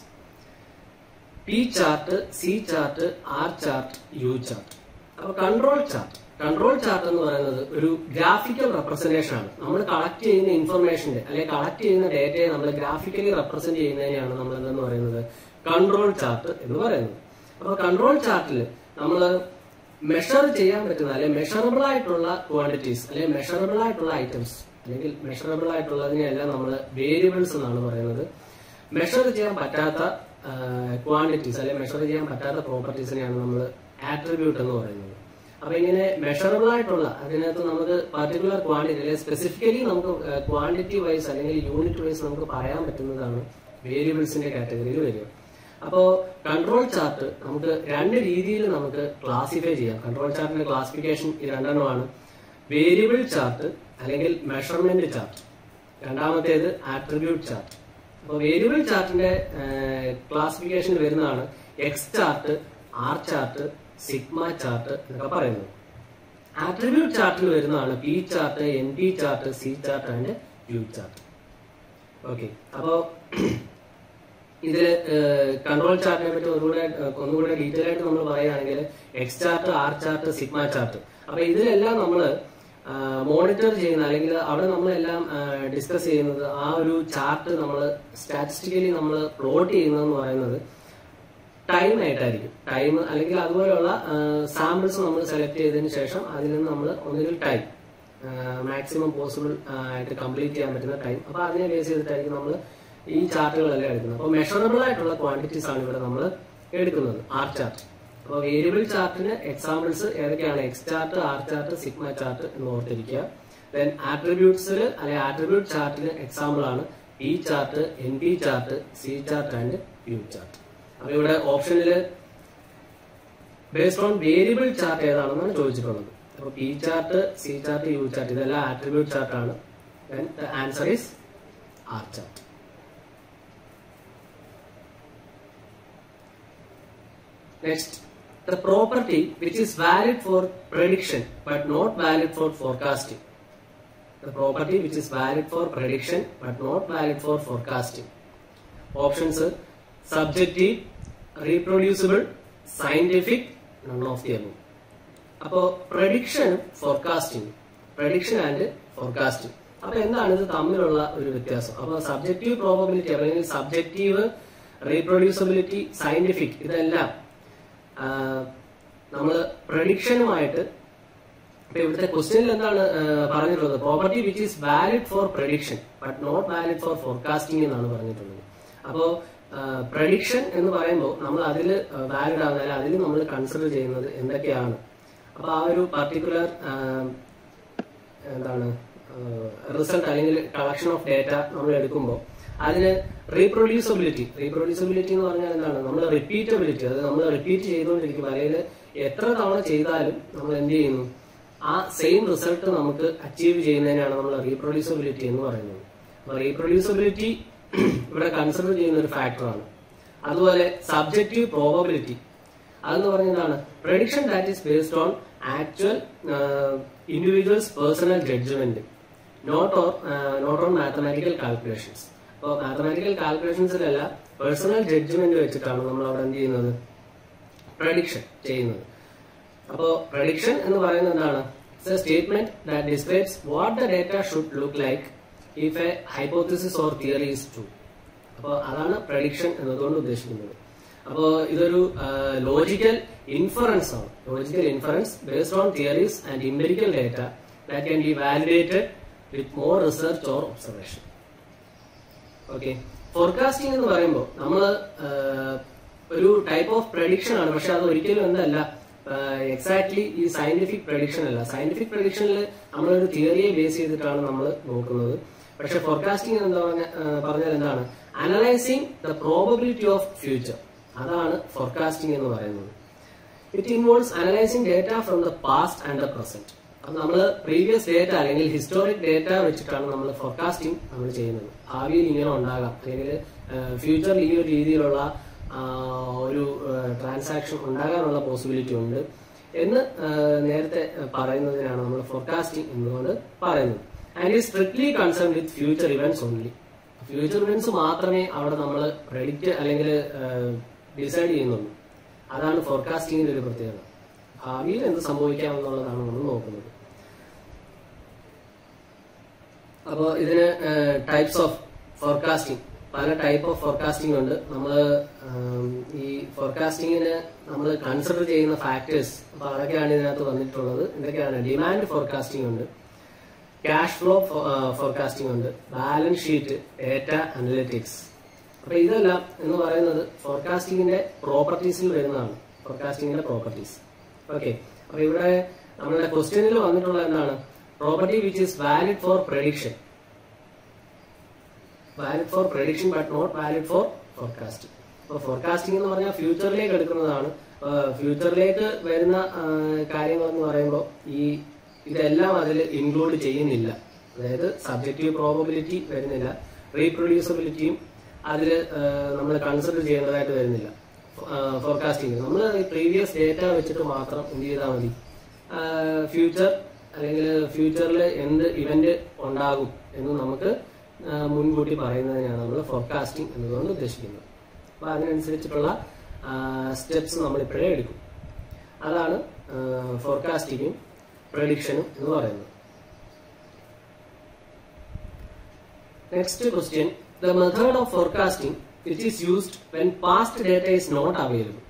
P chart C chart R chart U chart അപ്പൊ കൺട്രോൾ ചാർട്ട് കൺട്രോൾ ചാർട്ട് എന്ന് പറയുന്നത് ഒരു ഗ്രാഫിക്കൽ റെപ്രസെന്റേഷൻ ആണ് നമ്മൾ collect ചെയ്യുന്ന ഇൻഫർമേഷന്റെ അല്ലെങ്കിൽ കളക്ട് ചെയ്യുന്ന ഡേറ്റയെ നമ്മൾ ഗ്രാഫിക്കലി റെപ്രസെന്റ് ചെയ്യുന്നതിനെയാണ് നമ്മൾ എന്തെന്ന് പറയുന്നത് കൺട്രോൾ ചാർട്ട് എന്ന് പറയുന്നത് അപ്പൊ കൺട്രോൾ ചാർട്ടിൽ നമ്മൾ മെഷർ ചെയ്യാൻ പറ്റുന്ന അല്ലെങ്കിൽ മെഷറബിൾ ആയിട്ടുള്ള ക്വാണ്ടിറ്റീസ് അല്ലെങ്കിൽ മെഷറബിൾ ആയിട്ടുള്ള ഐറ്റംസ് അല്ലെങ്കിൽ മെഷറബിൾ ആയിട്ടുള്ളതിനെല്ലാം നമ്മൾ വേരിയബിൾസ് എന്നാണ് പറയുന്നത് മെഷർ ചെയ്യാൻ പറ്റാത്ത ക്വാണ്ടിറ്റീസ് അല്ലെങ്കിൽ മെഷർ ചെയ്യാൻ പറ്റാത്ത പ്രോപ്പർട്ടീസിനെയാണ് നമ്മൾ ആട്രിബ്യൂട്ട് എന്ന് പറയുന്നത് അപ്പൊ ഇങ്ങനെ മെഷറബിൾ ആയിട്ടുള്ള അതിനകത്ത് നമുക്ക് പർട്ടിക്കുലർ ക്വാണ്ടിറ്റി അല്ലെങ്കിൽ സ്പെസിഫിക്കലി നമുക്ക് ക്വാണ്ടിറ്റി വൈസ് അല്ലെങ്കിൽ യൂണിറ്റ് വൈസ് നമുക്ക് പറയാൻ പറ്റുന്നതാണ് വേരിയബിൾസിന്റെ കാറ്റഗറിയിൽ വരിക അപ്പോ കൺട്രോൾ ചാർട്ട് നമുക്ക് രണ്ട് രീതിയിൽ നമുക്ക് ക്ലാസിഫൈ ചെയ്യാം കൺട്രോൾ ചാർട്ടിന്റെ ക്ലാസിഫിക്കേഷൻ ഈ രണ്ടെണ്ണമാണ് വേരിയബിൾ ചാർട്ട് അല്ലെങ്കിൽ മെഷർമെന്റ് ചാർട്ട് രണ്ടാമത്തേത് ആട്രിബ്യൂട്ട് ചാർട്ട് അപ്പോൾ വേരിയബിൾ ചാർട്ടിന്റെ ക്ലാസിഫിക്കേഷൻ വരുന്നതാണ് X chart R chart sigma chart എന്നൊക്കെ പറയുന്നത് ആട്രിബ്യൂട്ട് ചാർട്ടിൽ വരുന്നതാണ് P chart N P chart C chart and U chart okay അപ്പോ ഇതിൽ കൺട്രോൾ ചാർട്ടിനെ പറ്റി ഒന്നുകൂടെ ഏഹ്, ഒന്നുകൂടെ ഡീറ്റെയിൽ ആയിട്ട് നമ്മൾ പറയുകയാണെങ്കിൽ X chart R chart sigma chart അപ്പൊ ഇതിലെല്ലാം നമ്മൾ മോണിറ്റർ ചെയ്യുന്ന അല്ലെങ്കിൽ അവിടെ നമ്മളെല്ലാം ഡിസ്കസ് ചെയ്യുന്നത് ആ ഒരു ചാർട്ട് നമ്മൾ സ്റ്റാറ്റിസ്റ്റിക്കലി നമ്മൾ പ്ലോട്ട് ചെയ്യുന്നതെന്ന് പറയുന്നത് ടൈം ആയിട്ടായിരിക്കും ടൈം അല്ലെങ്കിൽ അതുപോലെയുള്ള സാമ്പിൾസ് നമ്മൾ സെലക്ട് ചെയ്തതിന് ശേഷം അതിൽ നിന്ന് നമ്മൾ ഒന്നുകിൽ ടൈം മാക്സിമം പോസിബിൾ ആയിട്ട് കംപ്ലീറ്റ് ചെയ്യാൻ പറ്റുന്ന ടൈം അപ്പൊ അതിനെ ബേസ് ചെയ്തിട്ടായിരിക്കും നമ്മൾ ഈ ചാർട്ടുകളെല്ലാം എടുക്കുന്നത് അപ്പോൾ മെഷറബിൾ ആയിട്ടുള്ള ക്വാണ്ടിറ്റീസ് ആണ് ഇവിടെ നമ്മൾ എടുക്കുന്നത് ആർ ചാർട്ട് അപ്പോൾ വേരിയബിൾ ചാർട്ടിന് എക്സാമ്പിൾസ് ഏതൊക്കെയാണ് X chart R chart sigma chart എന്ന് ഓർത്തിരിക്കുക ദെൻ ആട്രിബ്യൂട്ട്സിൽ അല്ലെങ്കിൽ ആട്രിബ്യൂട്ട് ചാർട്ടിന് എക്സാമ്പിൾ ആണ് P chart N P chart C chart and U chart അപ്പൊ ഇവിടെ ഓപ്ഷനിൽ ബേസ്ഡ് ഓൺ വേരിയബിൾ ചാർട്ട് ഏതാണെന്നാണ് ചോദിച്ചിട്ടുള്ളത് അപ്പൊ P chart C chart U chart ഇതെല്ലാം ആട്രിബ്യൂട്ട് ചാർട്ട് ആണ് answer is R chart Next, the property which is valid for prediction but not valid for forecasting. The property which is valid for prediction but not valid for forecasting. Options are subjective, reproducible, scientific, none of the above. അപ്പോൾ പ്രഡിക്ഷനും forecasting prediction and forecasting അപ്പൊ എന്താണ് ഇത് തമ്മിലുള്ള ഒരു വ്യത്യാസം അപ്പൊ subjective probability അല്ലെങ്കിൽ സബ്ജക്റ്റീവ് റീപ്രൊഡ്യൂസബിലിറ്റി സയന്റിഫിക് ഇതെല്ലാം നമ്മൾ പ്രഡിക്ഷനുമായിട്ട് ഇപ്പൊ ഇവിടുത്തെ ക്വസ്റ്റ്യനിൽ എന്താണ് ആ, പറഞ്ഞിട്ടുള്ളത് property which is valid for prediction but not valid for forecasting എന്നാണ് പറഞ്ഞിട്ടുള്ളത് അപ്പോ പ്രഡിക്ഷൻ എന്ന് പറയുമ്പോൾ നമ്മൾ അതിൽ വാലിഡ് ആകുന്ന അതിൽ നമ്മൾ കൺസിഡർ ചെയ്യുന്നത് എന്തൊക്കെയാണ് അപ്പൊ ആ ഒരു പർട്ടിക്കുലർ എന്താണ് റിസൾട്ട് അല്ലെങ്കിൽ കളക്ഷൻ ഓഫ് ഡേറ്റ നമ്മൾ എടുക്കുമ്പോൾ അതിന് റീപ്രൊഡ്യൂസബിലിറ്റി റീപ്രൊഡ്യൂസബിലിറ്റി എന്ന് പറഞ്ഞാൽ എന്താണ് നമ്മൾ റിപ്പീറ്റബിലിറ്റി അത് നമ്മൾ റിപ്പീറ്റ് ചെയ്തുകൊണ്ടിരിക്കും അല്ലെങ്കിൽ എത്ര തവണ ചെയ്താലും നമ്മൾ എന്ത് ചെയ്യുന്നു ആ സെയിം റിസൾട്ട് നമുക്ക് അച്ചീവ് ചെയ്യുന്നതിനാണ് നമ്മൾ റീപ്രൊഡ്യൂസബിലിറ്റി എന്ന് പറയുന്നത് അപ്പൊ റീപ്രൊഡ്യൂസബിലിറ്റി ഇവിടെ കൺസിഡർ ചെയ്യുന്ന ഒരു ഫാക്ടറാണ് അതുപോലെ സബ്ജക്റ്റീവ് പ്രോബബിലിറ്റി അതെന്ന് പറഞ്ഞതാണ് prediction that is based on actual individuals personal judgement not or not on mathematical calculations അപ്പോൾ മാത്തമാറ്റിക്കൽ കാൽക്കുലേഷൻസിലല്ല പേഴ്സണൽ ജഡ്ജ്മെന്റ് വെച്ചിട്ടാണ് നമ്മൾ അവിടെ എന്ത് ചെയ്യുന്നത് പ്രഡിക്ഷൻ ചെയ്യുന്നത് അപ്പോ പ്രഡിക്ഷൻ എന്ന് പറയുന്നത് എന്താണ് it's a statement that describes what the data should look like if a hypothesis or theory is true അപ്പോൾ അതാണ് പ്രഡിക്ഷൻ എന്നതുകൊണ്ട് ഉദ്ദേശിക്കുന്നത് അപ്പോൾ ഇതൊരു ലോജിക്കൽ ഇൻഫറൻസ് ആണ് logical inference based on theories and empirical data that can be validated with more research or observation okay forecasting എന്ന് പറയുമ്പോൾ നമ്മൾ ഒരു ടൈപ്പ് ഓഫ് പ്രഡിക്ഷൻ ആണ് പക്ഷെ അത് ഒരിക്കലും എന്തല്ല എക്സാക്ട്ലി ഈ സയന്റിഫിക് പ്രഡിക്ഷൻ അല്ല സയന്റിഫിക് പ്രഡിക്ഷനിൽ നമ്മളൊരു തിയറിയെ ബേസ് ചെയ്തിട്ടാണ് നമ്മൾ നോക്കുന്നത് പക്ഷെ ഫോർകാസ്റ്റിംഗ് എന്താ പറഞ്ഞ ആ, പറഞ്ഞാൽ എന്താണ് analysing the probability of future അതാണ് ഫോർകാസ്റ്റിംഗ് എന്ന് പറയുന്നത് it involves analysing data from the past and the present അപ്പൊ നമ്മൾ പ്രീവിയസ് ഡേറ്റ അല്ലെങ്കിൽ ഹിസ്റ്റോറിക് ഡേറ്റ വെച്ചിട്ടാണ് നമ്മൾ ഫോർകാസ്റ്റിംഗ് നമ്മൾ ചെയ്യുന്നത് ഭാവിയിൽ ഇങ്ങനെ ഉണ്ടാകാം അല്ലെങ്കിൽ ഫ്യൂച്ചറിൽ ഈ ഒരു രീതിയിലുള്ള ആ, ഒരു ട്രാൻസാക്ഷൻ ഉണ്ടാകാനുള്ള പോസിബിലിറ്റി ഉണ്ട് എന്ന് ആ, നേരത്തെ പറയുന്നതിനാണ് നമ്മൾ ഫോർകാസ്റ്റിംഗ് എന്നുകൊണ്ട് പറയുന്നത് ആൻഡ് ഈ strictly concern with future events only future events മാത്രമേ അവിടെ നമ്മൾ പ്രെഡിക്റ്റ് അല്ലെങ്കിൽ ഡിസൈഡ് ചെയ്യുന്നുള്ളൂ അതാണ് ഫോർകാസ്റ്റിംഗിന്റെ ഒരു പ്രത്യേകത ഭാവിയിൽ എന്ത് സംഭവിക്കാമെന്നുള്ളതാണ് നമ്മൾ നോക്കുന്നത് അപ്പോൾ ഇതിന് ടൈപ്സ് ഓഫ് ഫോർകാസ്റ്റിംഗ് പല ടൈപ്പ് ഓഫ് ഫോർകാസ്റ്റിംഗ് ഉണ്ട് നമ്മൾ ഈ ഫോർകാസ്റ്റിങ്ങിന് നമ്മൾ കൺസിഡർ ചെയ്യുന്ന ഫാക്ടേഴ്സ് അപ്പൊ അതൊക്കെയാണ് ഇതിനകത്ത് വന്നിട്ടുള്ളത് എന്തൊക്കെയാണ് ഡിമാൻഡ് ഫോർകാസ്റ്റിംഗ് ഉണ്ട് ക്യാഷ് ഫ്ലോ ഫോർകാസ്റ്റിംഗ് ഉണ്ട് ബാലൻസ് ഷീറ്റ് ഡേറ്റ അനലിറ്റിക്സ് അപ്പൊ ഇതെല്ലാം എന്ന് പറയുന്നത് ഫോർകാസ്റ്റിംഗിന്റെ പ്രോപ്പർട്ടീസിൽ വരുന്നതാണ് ഫോർകാസ്റ്റിംഗിന്റെ പ്രോപ്പർട്ടീസ് ഓക്കെ അപ്പൊ ഇവിടെ നമ്മുടെ ക്വസ്റ്റ്യനിൽ വന്നിട്ടുള്ള എന്താണ് property which is valid for prediction valid for prediction but not valid for forecasting അപ്പൊ ഫോർകാസ്റ്റിംഗ് എന്ന് പറഞ്ഞാൽ ഫ്യൂച്ചറിലേക്ക് എടുക്കുന്നതാണ് ഫ്യൂച്ചറിലേക്ക് വരുന്ന ആ, കാര്യങ്ങൾ എന്ന് പറയുമ്പോൾ ഈ ഇതെല്ലാം അതിൽ ഇൻക്ലൂഡ് ചെയ്യുന്നില്ല അതായത് സബ്ജക്റ്റീവ് പ്രോബബിലിറ്റി വരുന്നില്ല റീപ്രൊഡ്യൂസബിലിറ്റിയും അതിൽ നമ്മൾ കൺസിഡർ ചെയ്യേണ്ടതായിട്ട് വരുന്നില്ല ഫോർകാസ്റ്റിംഗ് നമ്മൾ പ്രീവിയസ് ഡേറ്റ വെച്ചിട്ട് മാത്രം എന്ത് ചെയ്താൽ മതി ഫ്യൂച്ചർ അല്ലെങ്കിൽ ഫ്യൂച്ചറിൽ എന്ത് ഇവന്റ് ഉണ്ടാകും എന്ന് നമുക്ക് ആ, മുൻകൂട്ടി പറയുന്നതിനാണ് നമ്മൾ ഫോർകാസ്റ്റിംഗ് എന്നതുകൊണ്ട് ഉദ്ദേശിക്കുന്നത് അപ്പൊ അതിനനുസരിച്ചിട്ടുള്ള സ്റ്റെപ്സ് നമ്മൾ ഇപ്പോഴേ എടുക്കും അതാണ് ഫോർകാസ്റ്റിങ്ങും പ്രഡിക്ഷനും എന്ന് പറയുന്നത് next question the method of forecasting which is used when past data is not available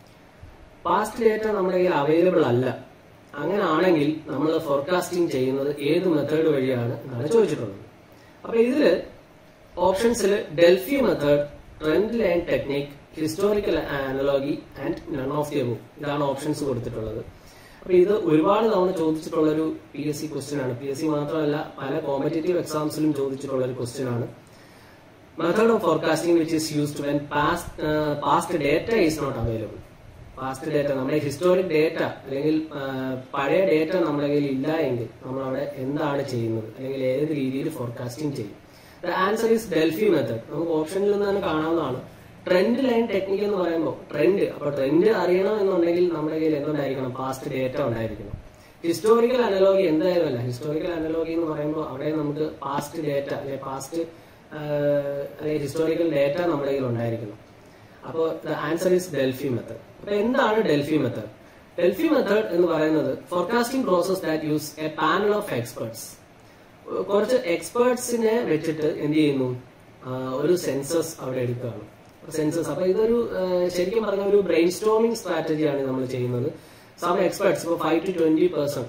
past data നമ്മുടെ കയ്യിൽ അവൈലബിൾ അല്ല അങ്ങനെ ആണെങ്കിൽ നമ്മൾ ഫോർകാസ്റ്റിംഗ് ചെയ്യുന്നത് ഏത് മെത്തേഡ് വഴിയാണ് എന്നാണ് ചോദിച്ചിട്ടുള്ളത് അപ്പൊ ഇതില് ഓപ്ഷൻസിൽ Delphi method trend line technique historical analogy and none of the above ഇതാണ് ഓപ്ഷൻസ് കൊടുത്തിട്ടുള്ളത് അപ്പൊ ഇത് ഒരുപാട് തവണ ചോദിച്ചിട്ടുള്ള ഒരു പി എസ് സി ക്വസ്റ്റ്യൻ ആണ് പി എസ് സി മാത്രമല്ല പല കോമ്പറ്റേറ്റീവ് എക്സാംസിലും ചോദിച്ചിട്ടുള്ള ഒരു ക്വസ്റ്റ്യൻ ആണ് method of forecasting which is used when past past data is not available past data നമ്മുടെ ഹിസ്റ്റോറിക് ഡേറ്റ അല്ലെങ്കിൽ ആ, പഴയ ഡേറ്റ നമ്മുടെ കയ്യിൽ ഇല്ല എങ്കിൽ നമ്മൾ അവിടെ എന്താണ് ചെയ്യുന്നത് അല്ലെങ്കിൽ ഏത് രീതിയിൽ ഫോർകാസ്റ്റിംഗ് ചെയ്യും the answer is Delphi method നമുക്ക് ഓപ്ഷനിൽ നിന്ന് തന്നെ കാണാവുന്നതാണ് ട്രെൻഡ് ലൈൻ ടെക്നിക്ക് എന്ന് പറയുമ്പോൾ ട്രെൻഡ് അപ്പൊ ട്രെൻഡ് അറിയണം എന്നുണ്ടെങ്കിൽ നമ്മുടെ കയ്യിൽ എന്തുണ്ടായിരിക്കണം പാസ്റ്റ് ഡേറ്റ ഉണ്ടായിരിക്കണം ഹിസ്റ്റോറിക്കൽ അനലോഗി എന്തായാലും അല്ല ഹിസ്റ്റോറിക്കൽ അനലോഗി എന്ന് പറയുമ്പോൾ അവിടെ നമുക്ക് പാസ്റ്റ് ഡേറ്റ അല്ലെ പാസ്റ്റ് അല്ലെങ്കിൽ ഹിസ്റ്റോറിക്കൽ ഡേറ്റ നമ്മുടെ കയ്യിൽ ഉണ്ടായിരിക്കണം അപ്പോൾ the answer is Delphi method അപ്പൊ എന്താണ് ഡെൽഫി മെത്തേഡ് ഡെൽഫി മെത്തേഡ് എന്ന് പറയുന്നത് forecasting process that use a panel of experts കുറച്ച് എക്സ്പേർട്സിനെ വെച്ചിട്ട് എന്ത് ചെയ്യുന്നു ആ, ഒരു സെൻസസ് അവിടെ എടുക്കുകയാണ് സെൻസസ് അപ്പൊ ഇതൊരു ആ, ശരിക്കും പറഞ്ഞ ഒരു ബ്രെയിൻ സ്റ്റോമിംഗ് സ്ട്രാറ്റജിയാണ് നമ്മൾ ചെയ്യുന്നത് സം എക്സ്പേർട്സ് ഇപ്പോൾ ഫൈവ് ടു ട്വന്റി പെർസെന്റ്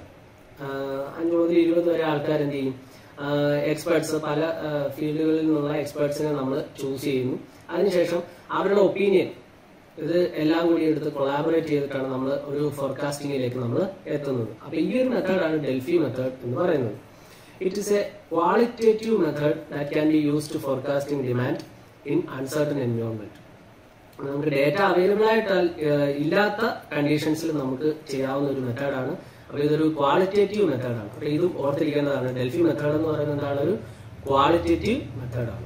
അഞ്ചു മുതൽ ഇരുപത് വരെ ആൾക്കാർ എന്ത് ചെയ്യും എക്സ്പേർട്സ് പല ഫീൽഡുകളിൽ നിന്നുള്ള എക്സ്പേർട്സിനെ നമ്മൾ ചൂസ് ചെയ്യുന്നു അതിനുശേഷം അവരുടെ ഒപ്പീനിയൻ ഇത് എല്ലാം കൂടി എടുത്ത് കൊളാബറേറ്റ് ചെയ്തിട്ടാണ് നമ്മൾ ഒരു ഫോർകാസ്റ്റിംഗിലേക്ക് നമ്മൾ എത്തുന്നത് അപ്പൊ ഈ ഒരു മെത്തേഡാണ് ഡെൽഫി മെത്തേഡ് എന്ന് പറയുന്നത് it is a qualitative method that can be use to forecasting demand in uncertain environment നമുക്ക് ഡേറ്റ അവൈലബിൾ ആയിട്ട് ഏഹ്, ഇല്ലാത്ത കണ്ടീഷൻസിൽ നമുക്ക് ചെയ്യാവുന്ന ഒരു മെത്തേഡാണ് അപ്പൊ ഇതൊരു ക്വാളിറ്റേറ്റീവ് മെത്തേഡാണ് അപ്പൊ ഇതും ഓർത്തിരിക്കേണ്ടതാണ് ഡെൽഫി മെത്തേഡ് എന്ന് പറയുന്നത് എന്താണ് ഒരു ക്വാളിറ്റേറ്റീവ് മെത്തേഡാണ്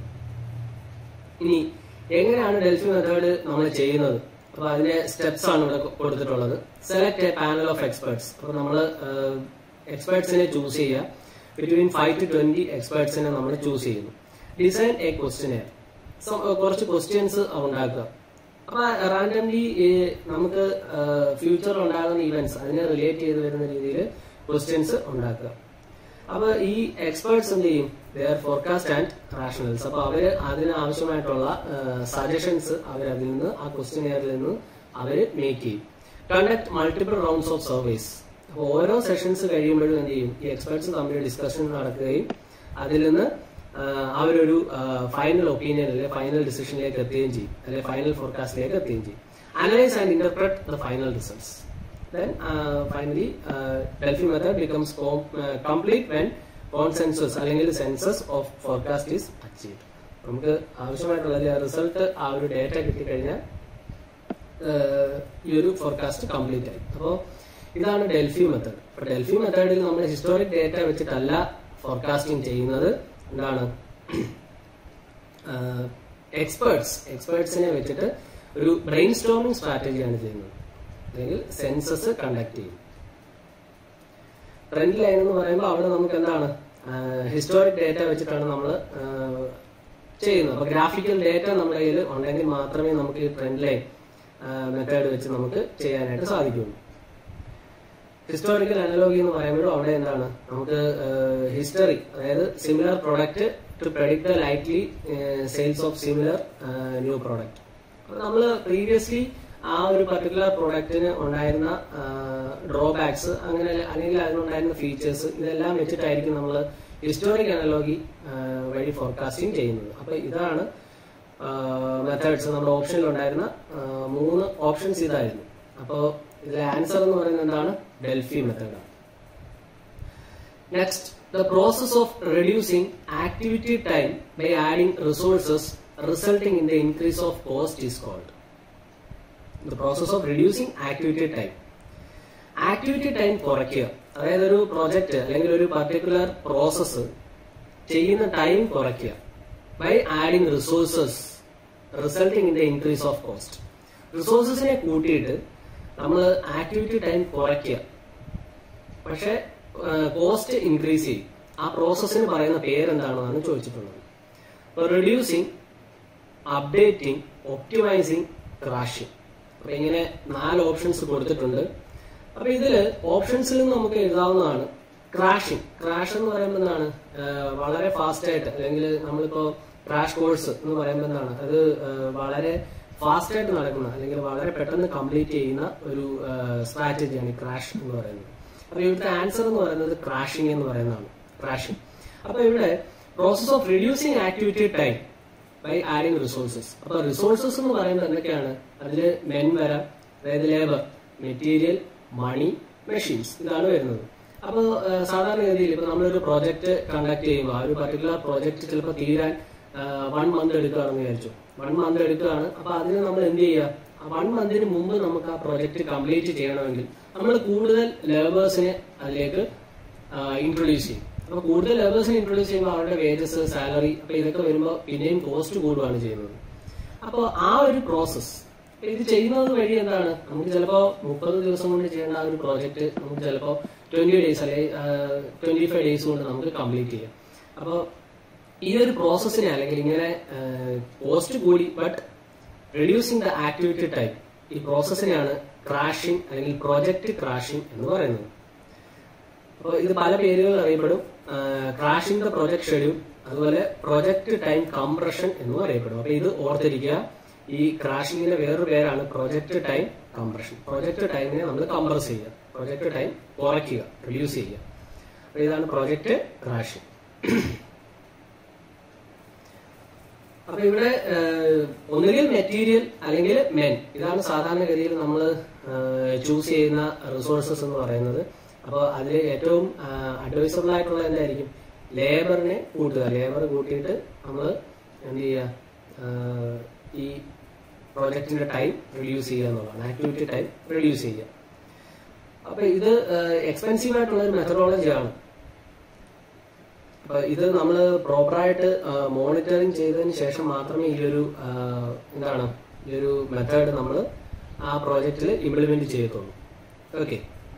ഇനി എങ്ങനെയാണ് ഡെൽഫി മെത്തേഡ് നമ്മൾ ചെയ്യുന്നത് അപ്പൊ അതിന്റെ സ്റ്റെപ്സ് ആണ് ഇവിടെ കൊ- കൊടുത്തിട്ടുള്ളത് select a panel of experts അപ്പൊ നമ്മൾ എക്സ്പേർട്സിനെ ചൂസ് ചെയ്യുക ബിറ്റ്വീൻ ഫൈവ് ടു ട്വന്റി എക്സ്പേർട്സിനെ നമ്മൾ ചൂസ് ചെയ്യുന്നു ഡിസൈൻ എ ക്വസ്റ്റിനെയർ കുറച്ച് ക്വസ്റ്റ്യൻസ് ഉണ്ടാക്കുക അപ്പൊ റാൻഡംലി നമുക്ക് ഫ്യൂച്ചറിൽ ഉണ്ടാകുന്ന ഇവന്റ്സ് അതിനെ റിലേറ്റ് ചെയ്ത് വരുന്ന രീതിയിൽ ക്വസ്റ്റ്യൻസ് ഉണ്ടാക്കുക അപ്പൊ ഈ എക്സ്പേർട്സ് എന്ത് ചെയ്യും ദർ ഫോർകാസ്റ്റ് ആൻഡ് റാഷണൽസ് അപ്പൊ അവര് അതിന് ആവശ്യമായിട്ടുള്ള സജഷൻസ് അവർ അതിൽ നിന്ന് ആ ക്വസ്റ്റ്യനെയറിൽ നിന്ന് അവര് മേക്ക് ചെയ്യും conduct multiple rounds of surveys അപ്പൊ ഓരോ സെഷൻസ് കഴിയുമ്പോഴും എന്ത് ചെയ്യും ഈ എക്സ്പേർട്സ് തമ്മിൽ ഡിസ്കഷൻ നടക്കുകയും അതിൽ നിന്ന് ആ, അവരൊരു ഫൈനൽ ഒപ്പീനിയൻ അല്ലെങ്കിൽ ഫൈനൽ ഡിസിഷനിലേക്ക് എത്തുകയും ചെയ്യും അല്ലെങ്കിൽ ഫൈനൽ ഫോർകാസ്റ്റിലേക്ക് എത്തുകയും ചെയ്യും analyse and interpret the final results then uh, finally uh, Delphi method becomes com- uh, complete when consensus അല്ലെങ്കിൽ census of forecast is achieve നമുക്ക് ആവശ്യമായിട്ടുള്ള റിസൾട്ട് ആ ഒരു ഡേറ്റ കിട്ടിക്കഴിഞ്ഞാൽ uh, ഈ ഒരു ഫോർകാസ്റ്റ് കംപ്ലീറ്റ് ആയി അപ്പോൾ ഇതാണ് ഡെൽഫി മെത്തേഡ് അപ്പൊ ഡെൽഫി മെത്തേഡിൽ നമ്മൾ ഹിസ്റ്റോറിക് ഡേറ്റ വെച്ചിട്ടല്ല ഫോർകാസ്റ്റിംഗ് ചെയ്യുന്നത് എന്താണ് എക്സ്പേർട്സ് എക്സ്പേർട്സിനെ വെച്ചിട്ട് ഒരു ബ്രെയിൻ സ്റ്റോമിംഗ് സ്ട്രാറ്റജിയാണ് ചെയ്യുന്നത് അല്ലെങ്കിൽ സെൻസസ് കണ്ടക്ട് ചെയ്യും ട്രെൻഡ് ലൈൻ എന്ന് പറയുമ്പോൾ അവിടെ നമുക്ക് എന്താണ് ഹിസ്റ്റോറിക് ഡേറ്റ വെച്ചിട്ടാണ് നമ്മൾ ചെയ്യുന്നത് അപ്പൊ ഗ്രാഫിക്കൽ ഡേറ്റ നമ്മുടെ കയ്യിൽ ഉണ്ടെങ്കിൽ മാത്രമേ നമുക്ക് ഈ ട്രെൻഡ് ലൈൻ മെത്തേഡ് വെച്ച് നമുക്ക് ചെയ്യാനായിട്ട് സാധിക്കുകയുള്ളൂ ഹിസ്റ്റോറിക്കൽ അനലോഗി എന്ന് പറയുമ്പോഴും അവിടെ എന്താണ് നമുക്ക് ഹിസ്റ്ററി അതായത് similar product to predict the likely sales of similar new product നമ്മൾ പ്രീവിയസ്ലി ആ ഒരു പർട്ടിക്കുലർ പ്രൊഡക്റ്റിന് ഉണ്ടായിരുന്ന ഡ്രോബാക്സ് അങ്ങനെ അല്ലെങ്കിൽ അതിനുണ്ടായിരുന്ന ഫീച്ചേഴ്സ് ഇതെല്ലാം വെച്ചിട്ടായിരിക്കും നമ്മൾ ഹിസ്റ്റോറിക് അനലോഗി വഴി ഫോർകാസ്റ്റിംഗ് ചെയ്യുന്നത് അപ്പൊ ഇതാണ് മെത്തേഡ്സ് നമ്മുടെ ഓപ്ഷനിൽ ഉണ്ടായിരുന്ന ആ, മൂന്ന് ഓപ്ഷൻസ് ഇതായിരുന്നു അപ്പോൾ ഇതിലെ ആൻസർ എന്ന് പറയുന്നത് എന്താണ് ഡെൽഫി മെത്തേഡാണ് next the process of reducing activity time by adding resources resulting in the increase of cost is called the process of reducing activity time activity time കുറയ്ക്കുക അതായത് ഒരു പ്രോജക്റ്റ് അല്ലെങ്കിൽ ഒരു പർട്ടിക്കുലർ പ്രോസസ്സ് ചെയ്യുന്ന ടൈം കുറയ്ക്കുക by adding resources resulting in the increase of cost റിസോഴ്സസിനെ കൂട്ടിയിട്ട് നമ്മൾ ആക്ടിവിറ്റി ടൈം കുറയ്ക്കുക പക്ഷെ കോസ്റ്റ് ഇൻക്രീസ് ചെയ്യും ആ പ്രോസസ്സിന് പറയുന്ന പേരെന്താണെന്നാണ് ചോദിച്ചിട്ടുള്ളത് അപ്പോൾ റെഡ്യൂസിങ് അപ്ഡേറ്റിംഗ് ഒപ്റ്റിമൈസിങ് ക്രാഷിംഗ് അപ്പൊ ഇങ്ങനെ നാല് ഓപ്ഷൻസ് കൊടുത്തിട്ടുണ്ട് അപ്പൊ ഇതില് ഓപ്ഷൻസിൽ നിന്ന് നമുക്ക് എഴുതാവുന്നതാണ് ക്രാഷിംഗ് ക്രാഷ് എന്ന് പറയുമ്പോൾ എന്താണ് ആഹ് വളരെ ഫാസ്റ്റ് ആയിട്ട് അല്ലെങ്കിൽ നമ്മളിപ്പോ ക്രാഷ് കോഴ്സ് എന്ന് പറയുമ്പോൾ എന്താണ് അത് ആഹ് വളരെ ഫാസ്റ്റ് ആയിട്ട് നടക്കുന്ന അല്ലെങ്കിൽ വളരെ പെട്ടെന്ന് കംപ്ലീറ്റ് ചെയ്യുന്ന ഒരു സ്ട്രാറ്റജിയാണ് ക്രാഷ് എന്ന് പറയുന്നത് അപ്പൊ ഇവിടുത്തെ ആൻസർ എന്ന് പറയുന്നത് ക്രാഷിംഗ് എന്ന് പറയുന്നതാണ് ക്രാഷിംഗ് അപ്പൊ ഇവിടെ process of reducing activity time by adding resources അപ്പൊ റിസോഴ്സസ് എന്ന് പറയുന്നത് എന്തൊക്കെയാണ് അതിൽ മെൻ വരാം അതായത് ലേബർ മെറ്റീരിയൽ മണി മെഷീൻസ് ഇതാണ് വരുന്നത് അപ്പോൾ സാധാരണഗതിയിൽ ഇപ്പൊ നമ്മളൊരു പ്രോജക്റ്റ് കണ്ടക്ട് ചെയ്യുമ്പോൾ ആ ഒരു പർട്ടിക്കുലർ പ്രോജക്റ്റ് ചിലപ്പോൾ തീരാൻ വൺ മന്ത് എടുക്കുകയാണെന്ന് വിചാരിച്ചു വൺ മന്ത് എടുക്കുകയാണ് അപ്പൊ അതിന് നമ്മൾ എന്ത് ചെയ്യുക വൺ മന്തിന് മുമ്പ് നമുക്ക് ആ പ്രോജക്റ്റ് കംപ്ലീറ്റ് ചെയ്യണമെങ്കിൽ നമ്മൾ കൂടുതൽ ലേബേഴ്സിനെ അതിലേക്ക് ഇൻട്രൊഡ്യൂസ് ചെയ്യും അപ്പൊ കൂടുതൽ ലേബേഴ്സിനെ ഇൻട്രൊഡ്യൂസ് ചെയ്യുമ്പോൾ അവരുടെ വേജസ് സാലറി അപ്പൊ ഇതൊക്കെ വരുമ്പോൾ പിന്നെയും കോസ്റ്റ് കൂടുകയാണ് ചെയ്യുന്നത് അപ്പോൾ ആ ഒരു പ്രോസസ്സ് ഇത് ചെയ്യുന്നത് വഴി എന്താണ് നമുക്ക് ചിലപ്പോ മുപ്പത് ദിവസം കൊണ്ട് ചെയ്യേണ്ട ആ ഒരു പ്രോജക്റ്റ് നമുക്ക് ചിലപ്പോ ട്വന്റി ഡേയ്സ് അല്ലെങ്കിൽ ട്വന്റി ഫൈവ് ഡേയ്സ് കൊണ്ട് നമുക്ക് കംപ്ലീറ്റ് ചെയ്യാം അപ്പോൾ ഈ ഒരു പ്രോസസ്സിനെ അല്ലെങ്കിൽ ഇങ്ങനെ കോസ്റ്റ് കൂടി but reducing the activity time ഈ പ്രോസസ്സിനെയാണ് ക്രാഷിംഗ് അല്ലെങ്കിൽ പ്രോജക്റ്റ് ക്രാഷിംഗ് എന്ന് പറയുന്നത് അപ്പോൾ ഇത് പല പേരുകൾ അറിയപ്പെടും ക്രാഷിംഗ് ദ പ്രൊജക്ട് ഷെഡ്യൂൾ അതുപോലെ പ്രൊജക്ട് ടൈം കംപ്രഷൻ എന്നും അറിയപ്പെടും അപ്പൊ ഇത് ഓർത്തിരിക്കുക ഈ ക്രാഷിംഗിന്റെ വേറൊരു പേരാണ് പ്രൊജക്ട് ടൈം കംപ്രഷൻ പ്രൊജക്ട് ടൈമിനെ നമ്മൾ കംപ്രസ് ചെയ്യുക പ്രൊജക്ട് ടൈം കുറയ്ക്കുക റിഡ്യൂസ് ചെയ്യുക അപ്പൊ ഇതാണ് പ്രൊജക്ട് ക്രാഷിംഗ് അപ്പൊ ഇവിടെ ഏഹ്, ഒന്നുകിൽ മെറ്റീരിയൽ അല്ലെങ്കിൽ മെൻ ഇതാണ് സാധാരണഗതിയിൽ നമ്മൾ ചൂസ് ചെയ്യുന്ന റിസോഴ്സസ് എന്ന് പറയുന്നത് അപ്പോൾ അതിൽ ഏറ്റവും അഡ്വൈസബിൾ ആയിട്ടുള്ള എന്തായിരിക്കും ലേബറിനെ കൂട്ടുക ലേബർ കൂട്ടിയിട്ട് നമ്മൾ എന്ത് ചെയ്യുക ഏഹ്, ഈ പ്രോജക്റ്റിന്റെ ടൈം റിഡ്യൂസ് ചെയ്യുക എന്നുള്ളതാണ് ആക്ടിവിറ്റി ടൈം റിഡ്യൂസ് ചെയ്യുക അപ്പൊ ഇത് എക്സ്പെൻസീവ് ആയിട്ടുള്ള ഒരു മെത്തഡോളജിയാണ് അപ്പൊ ഇത് നമ്മൾ പ്രോപ്പറായിട്ട് മോണിറ്ററിങ് ചെയ്തതിന് ശേഷം മാത്രമേ ഈ ഒരു ആ, എന്താണ് ഈ ഒരു മെത്തേഡ് നമ്മൾ ആ പ്രോജക്റ്റിൽ ഇംപ്ലിമെന്റ് ചെയ്യത്തുള്ളൂ ഓക്കെ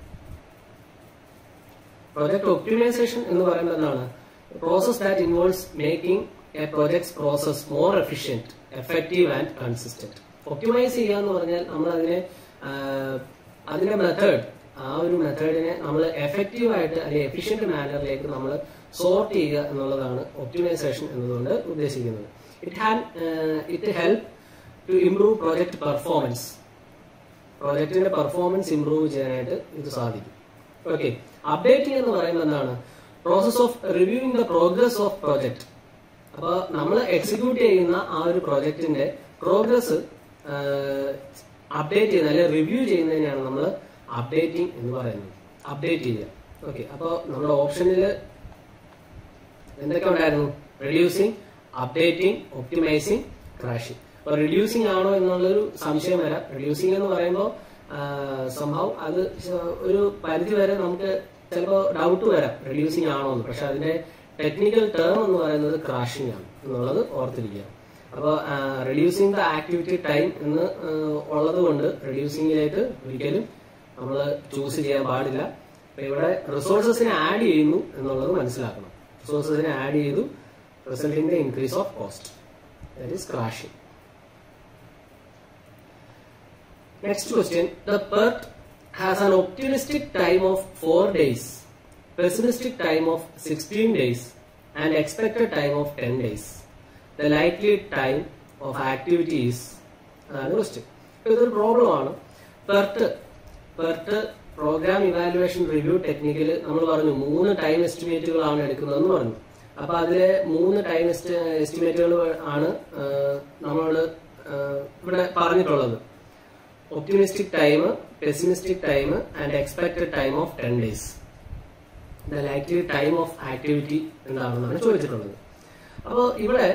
പ്രോജക്ട് ഒപ്റ്റിമൈസേഷൻ എന്ന് പറയുന്നത് എന്താണ് process that involves making a projects process more efficient effective and consistent optimise ചെയ്യുക എന്ന് പറഞ്ഞാൽ നമ്മൾ അതിനെ ആ, അതിന്റെ മെത്തേഡ് ആ ഒരു മെത്തേഡിനെ നമ്മൾ എഫക്റ്റീവ് ആയിട്ട് അല്ലെങ്കിൽ എഫിഷ്യന്റ് മാനറിലേക്ക് നമ്മൾ സോർട്ട് ചെയ്യുക എന്നുള്ളതാണ് ഒപ്റ്റിമൈസേഷൻ എന്നതുകൊണ്ട് ഉദ്ദേശിക്കുന്നത് ഇറ്റ് ഹാൻ it help to improve project performance പ്രോജക്റ്റിന്റെ പെർഫോമൻസ് ഇംപ്രൂവ് ചെയ്യാനായിട്ട് ഇത് സാധിക്കും ഓക്കെ അപ്ഡേറ്റിംഗ് എന്ന് പറയുന്നത് എന്താണ് process of reviewing the progress of project അപ്പൊ നമ്മൾ എക്സിക്യൂട്ട് ചെയ്യുന്ന ആ ഒരു പ്രോജക്റ്റിന്റെ പ്രോഗ്രസ് അപ്ഡേറ്റ് ചെയ്യുന്ന അല്ലെങ്കിൽ റിവ്യൂ ചെയ്യുന്നതിനെയാണ് നമ്മൾ അപ്ഡേറ്റിംഗ് എന്ന് പറയുന്നത് അപ്ഡേറ്റ് ചെയ്യുക ഓക്കെ അപ്പോൾ നമ്മുടെ ഓപ്ഷനിൽ എന്തൊക്കെ ഉണ്ടായിരുന്നു റെഡ്യൂസിങ് അപ്ഡേറ്റിംഗ് ഒപ്റ്റിമൈസിങ് ക്രാഷിംഗ് അപ്പൊ റെഡ്യൂസിങ് ആണോ എന്നുള്ളൊരു സംശയം വരാം റെഡ്യൂസിങ് എന്ന് പറയുമ്പോൾ സംഭവം അത് ശ- ഒരു പരിധി വരെ നമുക്ക് ചിലപ്പോൾ ഡൗട്ട് വരാം റെഡ്യൂസിങ് ആണോ എന്ന് പക്ഷെ അതിന്റെ ടെക്നിക്കൽ ടേം എന്ന് പറയുന്നത് ക്രാഷിംഗ് ആണ് എന്നുള്ളത് ഓർത്തിരിക്കുക അപ്പോൾ റെഡ്യൂസിങ് ദ ആക്ടിവിറ്റി ടൈം എന്ന് ഉള്ളത് കൊണ്ട് റെഡ്യൂസിങ്ങിലേക്ക് ഒരിക്കലും നമ്മൾ ചൂസ് ചെയ്യാൻ പാടില്ല അപ്പൊ ഇവിടെ റിസോഴ്സസിനെ ആഡ് ചെയ്യുന്നു എന്നുള്ളത് മനസ്സിലാക്കണം റിസോഴ്സസിനെ ആഡ് ചെയ്തു resulting the increase of cost that is crashing Next question. The PERT has an optimistic time of 4 days, pessimistic time of 16 days, and expected time of 10 days. The likely time of activity is അതാണ് question ഇതൊരു problem ആണ് PERT PERT program evaluation review technical നമ്മൾ പറഞ്ഞു മൂന്ന് time എസ്റ്റിമേറ്റുകളാണ് എടുക്കുന്നതെന്ന് പറഞ്ഞു അപ്പൊ അതിലെ മൂന്ന് ടൈം എസ്റ്റിമേറ്റുകൾ ആണ് നമ്മൾ ഇവിടെ പറഞ്ഞിട്ടുള്ളത് optimistic time, pessimistic time, and expected time of 10 days. The likely time of activity എന്താണെന്നാണ് ചോദിച്ചിട്ടുള്ളത് അപ്പോൾ ഇവിടെ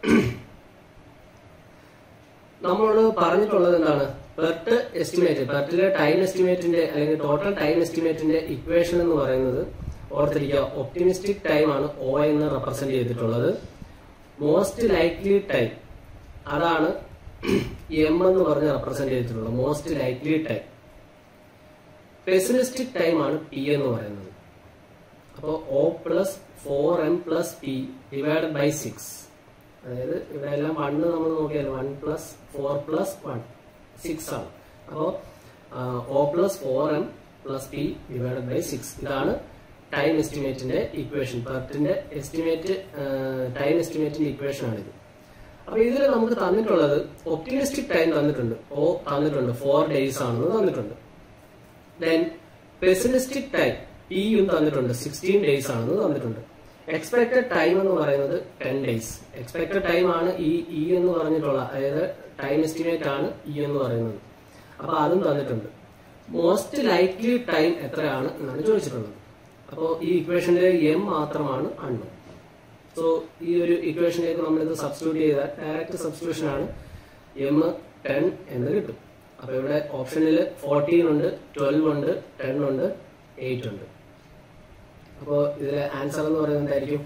നമ്മളോട് പറഞ്ഞിട്ടുള്ളത് എന്താണ് പെർട്ട് എസ്റ്റിമേറ്റ് പെർട്ടിലെ ടൈം എസ്റ്റിമേറ്റിന്റെ അല്ലെങ്കിൽ ടോട്ടൽ ടൈം എസ്റ്റിമേറ്റിന്റെ ഇക്വേഷൻ എന്ന് പറയുന്നത് ഓർത്തിരിക്കുക ഒപ്റ്റിമിസ്റ്റിക് ടൈം ആണ് ഒ എന്ന് റെപ്രസെന്റ് ചെയ്തിട്ടുള്ളത് മോസ്റ്റ് ലൈക്ലി ടൈം അതാണ് എം എന്ന് പറഞ്ഞ് റെപ്രസെന്റ് ചെയ്തിട്ടുള്ളത് most likely time pessimistic time ആണ് പി എന്ന് പറയുന്നത് അപ്പോൾ O plus four M plus P divide by six അതായത് ഇവിടെ എല്ലാം വണ്ണ് നമ്മൾ നോക്കിയാൽ one plus four plus one six ആണ് അപ്പോൾ O plus four M plus P divide by six ഇതാണ് ടൈം എസ്റ്റിമേറ്റിന്റെ ഇക്വേഷൻ പെർട്ടിന്റെ എസ്റ്റിമേറ്റ് ടൈം എസ്റ്റിമേറ്റിന്റെ ഇക്വേഷൻ ആണിത് അപ്പൊ ഇതിൽ നമുക്ക് തന്നിട്ടുള്ളത് ഒപ്റ്റിമിസ്റ്റിക് ടൈം തന്നിട്ടുണ്ട് ഓ തന്നിട്ടുണ്ട് ഫോർ ഡേയ്സ് ആണെന്ന് തന്നിട്ടുണ്ട് ദെൻ പെസിമിസ്റ്റിക് ടൈം പിയും തന്നിട്ടുണ്ട് സിക്സ്റ്റീൻ ഡേയ്സ് ആണെന്ന് തന്നിട്ടുണ്ട് എക്സ്പെക്ടഡ് ടൈം എന്ന് പറയുന്നത് ടെൻ ഡേയ്സ് എക്സ്പെക്ടഡ് ടൈം ആണ് ഈ ഇ എന്ന് പറഞ്ഞിട്ടുള്ള അതായത് ടൈം എസ്റ്റിമേറ്റ് ആണ് ഇ എന്ന് പറയുന്നത് അപ്പൊ അതും തന്നിട്ടുണ്ട് മോസ്റ്റ് ലൈക്ലി ടൈം എത്രയാണ് എന്നാണ് ചോദിച്ചിട്ടുള്ളത് അപ്പോൾ ഈ ഇക്വേഷനിലെ എം മാത്രമാണ് അണ്ണു സോ ഈ ഒരു ഇക്വേഷനിലേക്ക് നമ്മൾ ഇത് സബ്സ്റ്റിറ്റ്യൂട്ട് ചെയ്താൽ ഡയറക്റ്റ് സബ്സ്റ്റിറ്റ്യൂഷൻ ആണ് എം ടെൻ എന്ന് കിട്ടും അപ്പൊ ഇവിടെ ഓപ്ഷനിൽ ഫോർട്ടീൻ ഉണ്ട് ട്വൽവ് ഉണ്ട് ടെൻ ഉണ്ട് എയ്റ്റ് ഉണ്ട് അപ്പോൾ ഇതിലെ ആൻസർ എന്ന് പറയുന്നത് എന്തായിരിക്കും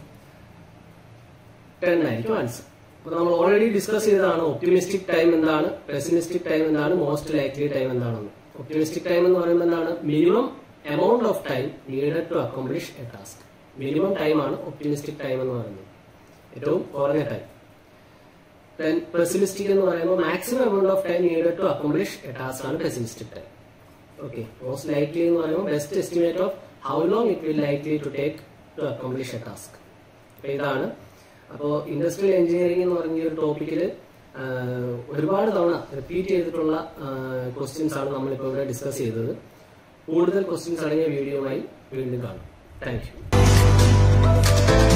ടെൻ ആയിരിക്കും ആൻസർ അപ്പൊ നമ്മൾ ഓൾറെഡി ഡിസ്കസ് ചെയ്തതാണ് ഒപ്റ്റിമിസ്റ്റിക് ടൈം എന്താണ് പെസിമിസ്റ്റിക് ടൈം എന്താണ് മോസ്റ്റ് ലൈക്ലി ടൈം എന്താണെന്ന് ഒപ്റ്റിമിസ്റ്റിക് ടൈം എന്ന് പറയുമ്പോൾ എന്താണ് minimum amount of time needed to accomplish a task minimum time ആണ് ഒപ്റ്റിമിസ്റ്റിക് ടൈം എന്ന് പറയുന്നത് ഏറ്റവും കുറഞ്ഞ ടൈം ദെൻ പെസിമിസ്റ്റിക് എന്ന് പറയുമ്പോൾ maximum amount of time needed to accomplish a task ആണ് pessimistic time okay most likely എന്ന് പറയുമ്പോൾ best estimate of how long it will likely to take to accomplish a task അപ്പൊ ഇതാണ് അപ്പോൾ industrial engineering എന്ന് പറഞ്ഞ ഒരു ടോപ്പിക്കിൽ ഒരുപാട് തവണ റിപ്പീറ്റ് ചെയ്തിട്ടുള്ള ക്വസ്റ്റ്യൻസ് ആണ് നമ്മളിപ്പോൾ ഇവിടെ ഡിസ്കസ് ചെയ്തത് കൂടുതൽ ക്വസ്റ്റ്യൻസ് അടങ്ങിയ വീഡിയോയുമായി വീണ്ടും കാണാം താങ്ക് യു